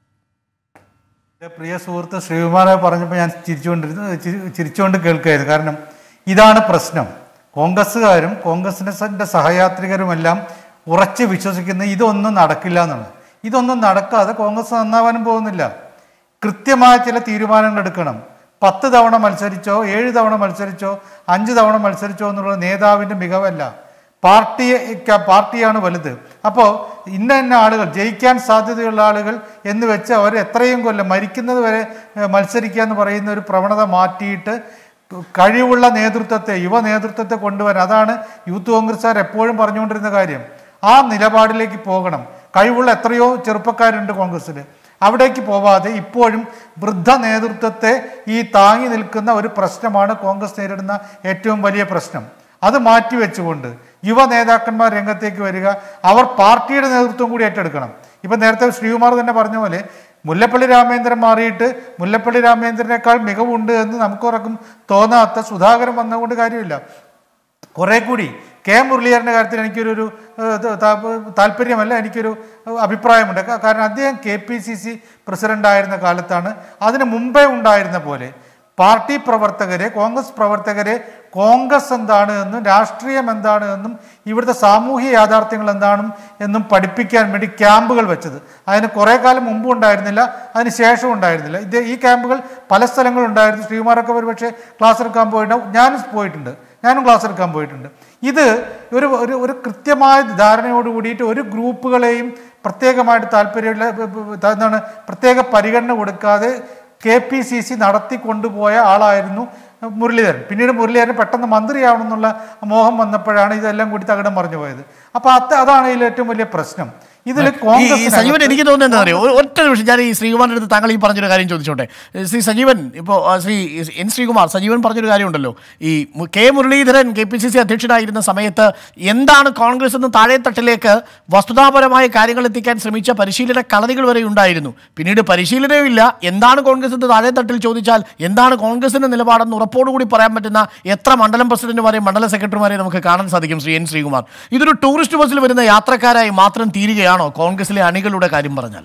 എൻ്റെ പ്രിയ സുഹൃത്ത് ശ്രീകുമാറെ പറഞ്ഞപ്പോൾ ഞാൻ ചിരിച്ചുകൊണ്ടിരുന്നു ചിരി- ചിരിച്ചുകൊണ്ട് കേൾക്കുകയായിരുന്നു കാരണം ഇതാണ് പ്രശ്നം കോൺഗ്രസ്സുകാരും കോൺഗ്രസിൻ്റെ സഹയാത്രികരുമെല്ലാം ഉറച്ച് വിശ്വസിക്കുന്ന ഇതൊന്നും നടക്കില്ല എന്നാണ് ഇതൊന്നും നടക്കാതെ കോൺഗ്രസ് നന്നാവാനും പോകുന്നില്ല കൃത്യമായ ചില തീരുമാനങ്ങൾ എടുക്കണം പത്ത് തവണ മത്സരിച്ചോ ഏഴ് തവണ മത്സരിച്ചോ അഞ്ച് തവണ മത്സരിച്ചോ എന്നുള്ള നേതാവിൻ്റെ മികവല്ല പാർട്ടിയെ പാർട്ടിയാണ് വലുത് അപ്പോൾ ഇന്ന ഇന്ന ആളുകൾ ജയിക്കാൻ സാധ്യതയുള്ള ആളുകൾ എന്ന് വെച്ച് അവർ എത്രയും കൊല്ലം മരിക്കുന്നത് വരെ ഏഹ്, മത്സരിക്കുക എന്ന് പറയുന്ന ഒരു പ്രവണത മാറ്റിയിട്ട് കഴിവുള്ള നേതൃത്വത്തെ യുവ നേതൃത്വത്തെ കൊണ്ടുവരാൻ അതാണ് യൂത്ത് കോൺഗ്രസ്സുകാർ എപ്പോഴും പറഞ്ഞുകൊണ്ടിരുന്ന കാര്യം ആ നിലപാടിലേക്ക് പോകണം കഴിവുള്ള എത്രയോ ചെറുപ്പക്കാരുണ്ട് കോൺഗ്രസ്സിൽ അവിടേക്ക് പോവാതെ ഇപ്പോഴും വൃദ്ധ നേതൃത്വത്തെ ഈ താങ്ങി നിൽക്കുന്ന ഒരു പ്രശ്നമാണ് കോൺഗ്രസ് നേരിടുന്ന ഏറ്റവും വലിയ പ്രശ്നം അത് മാറ്റിവെച്ചുകൊണ്ട് യുവ നേതാക്കന്മാർ രംഗത്തേക്ക് വരിക അവർ പാർട്ടിയുടെ നേതൃത്വം കൂടി ഏറ്റെടുക്കണം ഇപ്പം നേരത്തെ ശ്രീകുമാർ തന്നെ പറഞ്ഞ പോലെ മുല്ലപ്പള്ളി രാമേന്ദ്രൻ മാറിയിട്ട് മുല്ലപ്പള്ളി രാമേന്ദ്രനേക്കാൾ മികവുണ്ട് എന്ന് നമുക്കുറക്കും തോന്നാത്ത സുധാകരൻ വന്നതുകൊണ്ട് കാര്യമില്ല കുറെ കൂടി കെ മുരളീധരൻ്റെ കാര്യത്തിൽ എനിക്കൊരു ഒരു ഏഹ്, ത- താ- താല്പര്യമല്ല എനിക്കൊരു ഏഹ്, അഭിപ്രായമുണ്ട് കാ- കാരണം അദ്ദേഹം കെ പി സി സി പ്രസിഡൻ്റായിരുന്ന കാലത്താണ് അതിന് മുമ്പേ ഉണ്ടായിരുന്ന പോലെ പാർട്ടി പ്രവർത്തകരെ കോൺഗ്രസ് പ്രവർത്തകരെ കോൺഗ്രസ് എന്താണ് എന്നും രാഷ്ട്രീയം എന്താണ് എന്നും ഇവിടുത്തെ സാമൂഹ്യ യാഥാർത്ഥ്യങ്ങൾ എന്താണെന്നും എന്നും പഠിപ്പിക്കാൻ വേണ്ടി ക്യാമ്പുകൾ വെച്ചത് അതിന് കുറേ കാലം മുമ്പും ഉണ്ടായിരുന്നില്ല അതിന് ശേഷവും ഉണ്ടായിരുന്നില്ല ഇത് ഈ ക്യാമ്പുകൾ പല സ്ഥലങ്ങളുണ്ടായിരുന്നു ശ്രീകുമാരൊക്കെ ഒരുപക്ഷെ ക്ലാസ് എടുക്കാൻ പോയിട്ടുണ്ടാവും ഞാനും പോയിട്ടുണ്ട് ഞാനും ക്ലാസ് എടുക്കാൻ പോയിട്ടുണ്ട് ഇത് ഒരു ഒരു ഒരു കൃത്യമായ ധാരണയോട് കൂടിയിട്ട് ഒരു ഗ്രൂപ്പുകളെയും പ്രത്യേകമായിട്ട് താല്പര്യമുള്ള എന്താണ് പ്രത്യേക പരിഗണന കൊടുക്കാതെ കെ പി സി സി നടത്തി കൊണ്ടുപോയ ആളായിരുന്നു മുരളീധരൻ പിന്നീട് മുരളീധരൻ പെട്ടെന്ന് മന്ത്രിയാവണമെന്നുള്ള മോഹം വന്നപ്പോഴാണ് ഇതെല്ലാം കൂടി തകിടം മറിഞ്ഞു പോയത് അപ്പൊ അത് അതാണ് ഇതിൽ ഏറ്റവും വലിയ പ്രശ്നം ഇതിൽ ഈ ഈ സജീവൻ കോൺഗ്രസ് എനിക്ക് തോന്നുന്നത് എന്താ അറിയോ ഒരു- ഒറ്റ നിമിഷം ഞാൻ ഈ ശ്രീകുമാറിന്റെ അടുത്ത് താങ്കൾ ഈ പറഞ്ഞൊരു കാര്യം ചോദിച്ചോട്ടെ ശ്രീ സജീവൻ ഇപ്പോൾ ശ്രീ എൻ ശ്രീകുമാർ സജീവൻ പറഞ്ഞൊരു കാര്യമുണ്ടല്ലോ ഈ മു- K Muraleedharan K P C C അധ്യക്ഷനായിരുന്ന സമയത്ത് എന്താണ് കോൺഗ്രസ് എന്ന് താഴെത്തട്ടിലേക്ക് വസ്തുതാപരമായ കാര്യങ്ങൾ എത്തിക്കാൻ ശ്രമിച്ച പരിശീലന കളരികൾ വരെ ഉണ്ടായിരുന്നു പിന്നീട് പരിശീലനവും എന്താണ് കോൺഗ്രസ് എന്ന് താഴെത്തട്ടിൽ ചോദിച്ചാൽ എന്താണ് കോൺഗ്രസിന്റെ നിലപാടെന്ന് ഉറപ്പോടുകൂടി പറയാൻ പറ്റുന്ന എത്ര മണ്ഡലം പ്രസിഡന്റുമാരെയും മണ്ഡല സെക്രട്ടറിമാരെയും നമുക്ക് കാണാൻ സാധിക്കും ശ്രീ എൻ ശ്രീകുമാർ ഇതൊരു ടൂറിസ്റ്റ് ബസ്സിൽ വരുന്ന യാത്രക്കാരായി മാത്രം തീരുകയാണോ കോൺഗ്രസിലെ അണികളുടെ കാര്യം പറഞ്ഞാൽ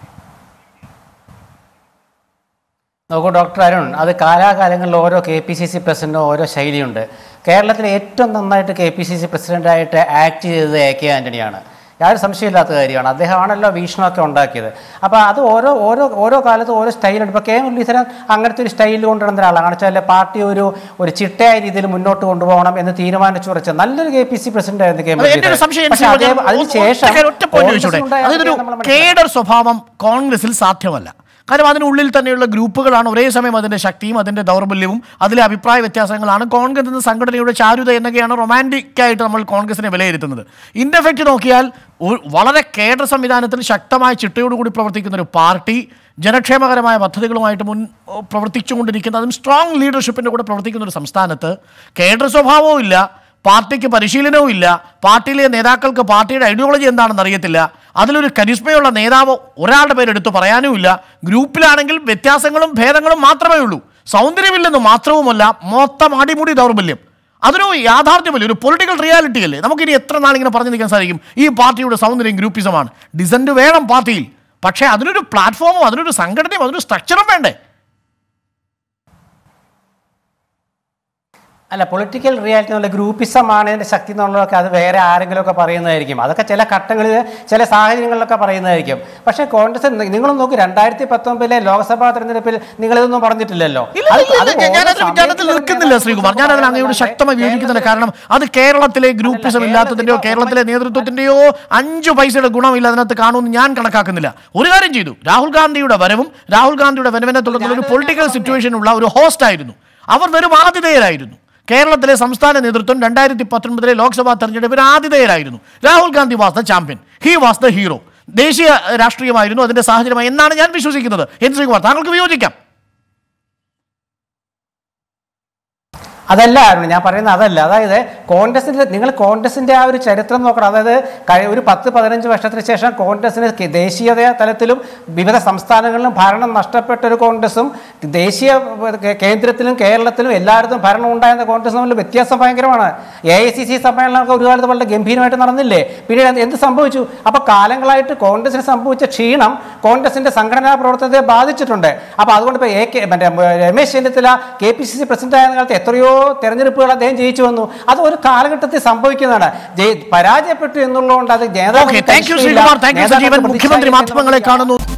നോക്കൂ ഡോക്ടർ അരുൺ അത് കാലാകാലങ്ങളിൽ ഓരോ കെ പി സി സി പ്രസിഡന്റും ഓരോ ശൈലിയുണ്ട് കേരളത്തിൽ ഏറ്റവും നന്നായിട്ട് കെ പി സി സി പ്രസിഡന്റായിട്ട് ആക്ട് ചെയ്തത് എ കെ ആന്റണിയാണ് യാതൊരു സംശയമില്ലാത്ത കാര്യമാണ് അദ്ദേഹമാണല്ലോ വീക്ഷണമൊക്കെ ഉണ്ടാക്കിയത് അപ്പോൾ അത് ഓരോ ഓരോ ഓരോ കാലത്തും ഓരോ സ്റ്റൈലുണ്ട് ഇപ്പോൾ കെ മുരളീധരൻ അങ്ങനത്തെ ഒരു സ്റ്റൈൽ കൊണ്ടുവരുന്ന ഒരാളാണ് കാരണം വെച്ചാൽ പാർട്ടി ഒരു ഒരു ചിട്ടയായ രീതിയിൽ മുന്നോട്ട് കൊണ്ടുപോകണം എന്ന് തീരുമാനിച്ചു കുറച്ച് നല്ലൊരു കെ പി സി പ്രസിഡന്റ് ആയിരുന്നു കെ അത് എൻ്റെ ഒരു മുരളീധരൻ സംശയം പക്ഷേ അതേ- അതിനുശേഷം ഒറ്റ point ചോദിച്ചോട്ടെ കോൺഗ്രസിലുണ്ടായ അതൊരു നമ്മൾ മനസ്സിലാക്കണം. കേഡർ സ്വഭാവം കോൺഗ്രസിൽ സാധ്യമല്ല കാരണം അതിനുള്ളിൽ തന്നെയുള്ള ഗ്രൂപ്പുകളാണ് ഒരേ സമയം അതിൻ്റെ ശക്തിയും അതിൻ്റെ ദൗർബല്യവും അതിലെ അഭിപ്രായ വ്യത്യാസങ്ങളാണ് കോൺഗ്രസ് എന്ന സംഘടനയുടെ ചാരുത എന്നൊക്കെയാണ് റൊമാൻറ്റിക് ആയിട്ട് നമ്മൾ കോൺഗ്രസിനെ വിലയിരുത്തുന്നത് ഇൻഡെഫക്റ്റ് നോക്കിയാൽ ഒരു- വളരെ കേഡർ സംവിധാനത്തിൽ ശക്തമായ ചിട്ടയോടുകൂടി പ്രവർത്തിക്കുന്ന ഒരു പാർട്ടി ജനക്ഷേമകരമായ പദ്ധതികളുമായിട്ട് മുൻ ഓ, പ്രവർത്തിച്ചുകൊണ്ടിരിക്കുന്ന അതും സ്ട്രോങ് ലീഡർഷിപ്പിൻ്റെ കൂടെ പ്രവർത്തിക്കുന്ന ഒരു സംസ്ഥാനത്ത് കേഡർ സ്വഭാവവും ഇല്ല പാർട്ടിക്ക് പരിശീലനവും ഇല്ല പാർട്ടിയിലെ നേതാക്കൾക്ക് പാർട്ടിയുടെ ഐഡിയോളജി എന്താണെന്ന് അറിയത്തില്ല അതിലൊരു കരിസ്മയുള്ള നേതാവ് ഒരാളുടെ പേരെടുത്ത് പറയാനുമില്ല ഗ്രൂപ്പിലാണെങ്കിൽ വ്യത്യാസങ്ങളും ഭേദങ്ങളും മാത്രമേ ഉള്ളൂ സൗന്ദര്യമില്ലെന്ന് മാത്രവുമല്ല മൊത്തം അടിമുടി ദൗർബല്യം അതൊരു യാഥാർത്ഥ്യമല്ലേ ഒരു പൊളിറ്റിക്കൽ റിയാലിറ്റി അല്ലേ നമുക്കിനി എത്ര നാളിങ്ങനെ പറഞ്ഞു നിൽക്കാൻ സാധിക്കും ഈ പാർട്ടിയുടെ സൗന്ദര്യം ഗ്രൂപ്പിസമാണ് ഡിസൻറ്റ് വേണം പാർട്ടിയിൽ പക്ഷേ അതിനൊരു പ്ലാറ്റ്ഫോമും അതിനൊരു സംഘടനയും അതിനൊരു സ്ട്രക്ചറും വേണ്ടേ അല്ല പൊളിറ്റിക്കൽ റിയാലിറ്റി എന്നുള്ള ഗ്രൂപ്പിസമാണ് ഇതിന്റെ ശക്തി എന്നുള്ളതൊക്കെ അത് വേറെ ആരെങ്കിലുമൊക്കെ പറയുന്നതായിരിക്കും അതൊക്കെ ചില ഘട്ടങ്ങളിൽ ചില സാഹചര്യങ്ങളിലൊക്കെ പറയുന്നതായിരിക്കും പക്ഷേ കോൺഗ്രസ് നി- നിങ്ങൾ നോക്ക് രണ്ടായിരത്തി പത്തൊമ്പതിലെ ലോക്സഭാ തെരഞ്ഞെടുപ്പിൽ നിങ്ങളിതൊന്നും പറഞ്ഞിട്ടില്ലല്ലോ ഇല്ല, അത് ഇല്ല, അത് ഇല്ല, ഞാൻ അതിൽ ഓരോ വിജ്ഞാനത്തിൽ സമയത്തും നിൽക്കുന്നില്ല ശ്രീകുമാർ ഞാൻ അതിൽ അങ്ങയോട് ശക്തമായി വിയോജിക്കുന്നില്ല കാരണം അത് കേരളത്തിലെ ഗ്രൂപ്പിസം ഇല്ലാത്തതിന്റെയോ കേരളത്തിലെ നേതൃത്വത്തിന്റെയോ അഞ്ചു പൈസയുടെ ഗുണമില്ല അതിനകത്ത് കാണുമെന്ന് ഞാൻ കണക്കാക്കുന്നില്ല ഒരു കാര്യം ചെയ്തു രാഹുൽ ഗാന്ധിയുടെ വരവും രാഹുൽ ഗാന്ധിയുടെ വരവിനെ തുടർന്നുള്ള ഒരു പൊളിറ്റിക്കൽ സിറ്റുവേഷൻ ഉള്ള ഒരു ഹോസ്റ്റ് ആയിരുന്നു അവർ വെറും ആതിഥേയരായിരുന്നു കേരളത്തിലെ സംസ്ഥാന നേതൃത്വം രണ്ടായിരത്തി പത്തൊൻപതിലെ ലോക്സഭാ തെരഞ്ഞെടുപ്പിന് ആതിഥേയരായിരുന്നു Rahul Gandhi was the champion he was the hero ദേശീയ രാഷ്ട്രീയമായിരുന്നു അതിന്റെ സാഹചര്യമായി എന്നാണ് ഞാൻ വിശ്വസിക്കുന്നത് എൻ ശ്രീകുമാർ താങ്കൾക്ക് വിയോജിക്കാം അതല്ല അരുൺ ഞാൻ പറയുന്നത് അതല്ല അതായത് കോൺഗ്രസിന്റെ നിങ്ങൾ കോൺഗ്രസിന്റെ ആ ഒരു ചരിത്രം നോക്കണം അതായത് കഴി- ഒരു പത്ത് പതിനഞ്ച് വർഷത്തിന് ശേഷം കോൺഗ്രസിന് കെ- ദേശീയ തലത്തിലും വിവിധ സംസ്ഥാനങ്ങളിലും ഭരണം നഷ്ടപ്പെട്ട ഒരു കോൺഗ്രസും ദേശീയ കേ- കേന്ദ്രത്തിലും കേരളത്തിലും എല്ലായിടത്തും ഭരണം ഉണ്ടായിരുന്ന കോൺഗ്രസ് തമ്മിൽ വ്യത്യാസം ഭയങ്കരമാണ് എ ഐ സി സി സമ്മേളനമൊക്കെ ഒരു കാലത്ത് വളരെ ഗംഭീരമായിട്ട് നടന്നില്ലേ പിന്നീട് എന്ത് എന്ത് സംഭവിച്ചു അപ്പൊ കാലങ്ങളായിട്ട് കോൺഗ്രസിന് സംഭവിച്ച ക്ഷീണം കോൺഗ്രസിന്റെ സംഘടനാ പ്രവർത്തനത്തെ ബാധിച്ചിട്ടുണ്ട് അപ്പൊ അതുകൊണ്ട് ഇപ്പൊ എ കെ മറ്റേ Ramesh Chennithala K P C C president ആയിരുന്ന കാലത്ത് എത്രയോ തെരഞ്ഞെടുപ്പുകൾ അദ്ദേഹം ജയിച്ചു വന്നു അത് ഒരു കാലഘട്ടത്തിൽ സംഭവിക്കുന്നതാണ് ജയി- പരാജയപ്പെട്ടു എന്നുള്ളതുകൊണ്ട് അത് നേതാവ് okay thank you Sreekumar thank you നേതാക്കൾക്ക് സജീവൻ മുഖ്യമന്ത്രി പ്രതിച്ഛായ മാധ്യമങ്ങളെ കാണുന്നു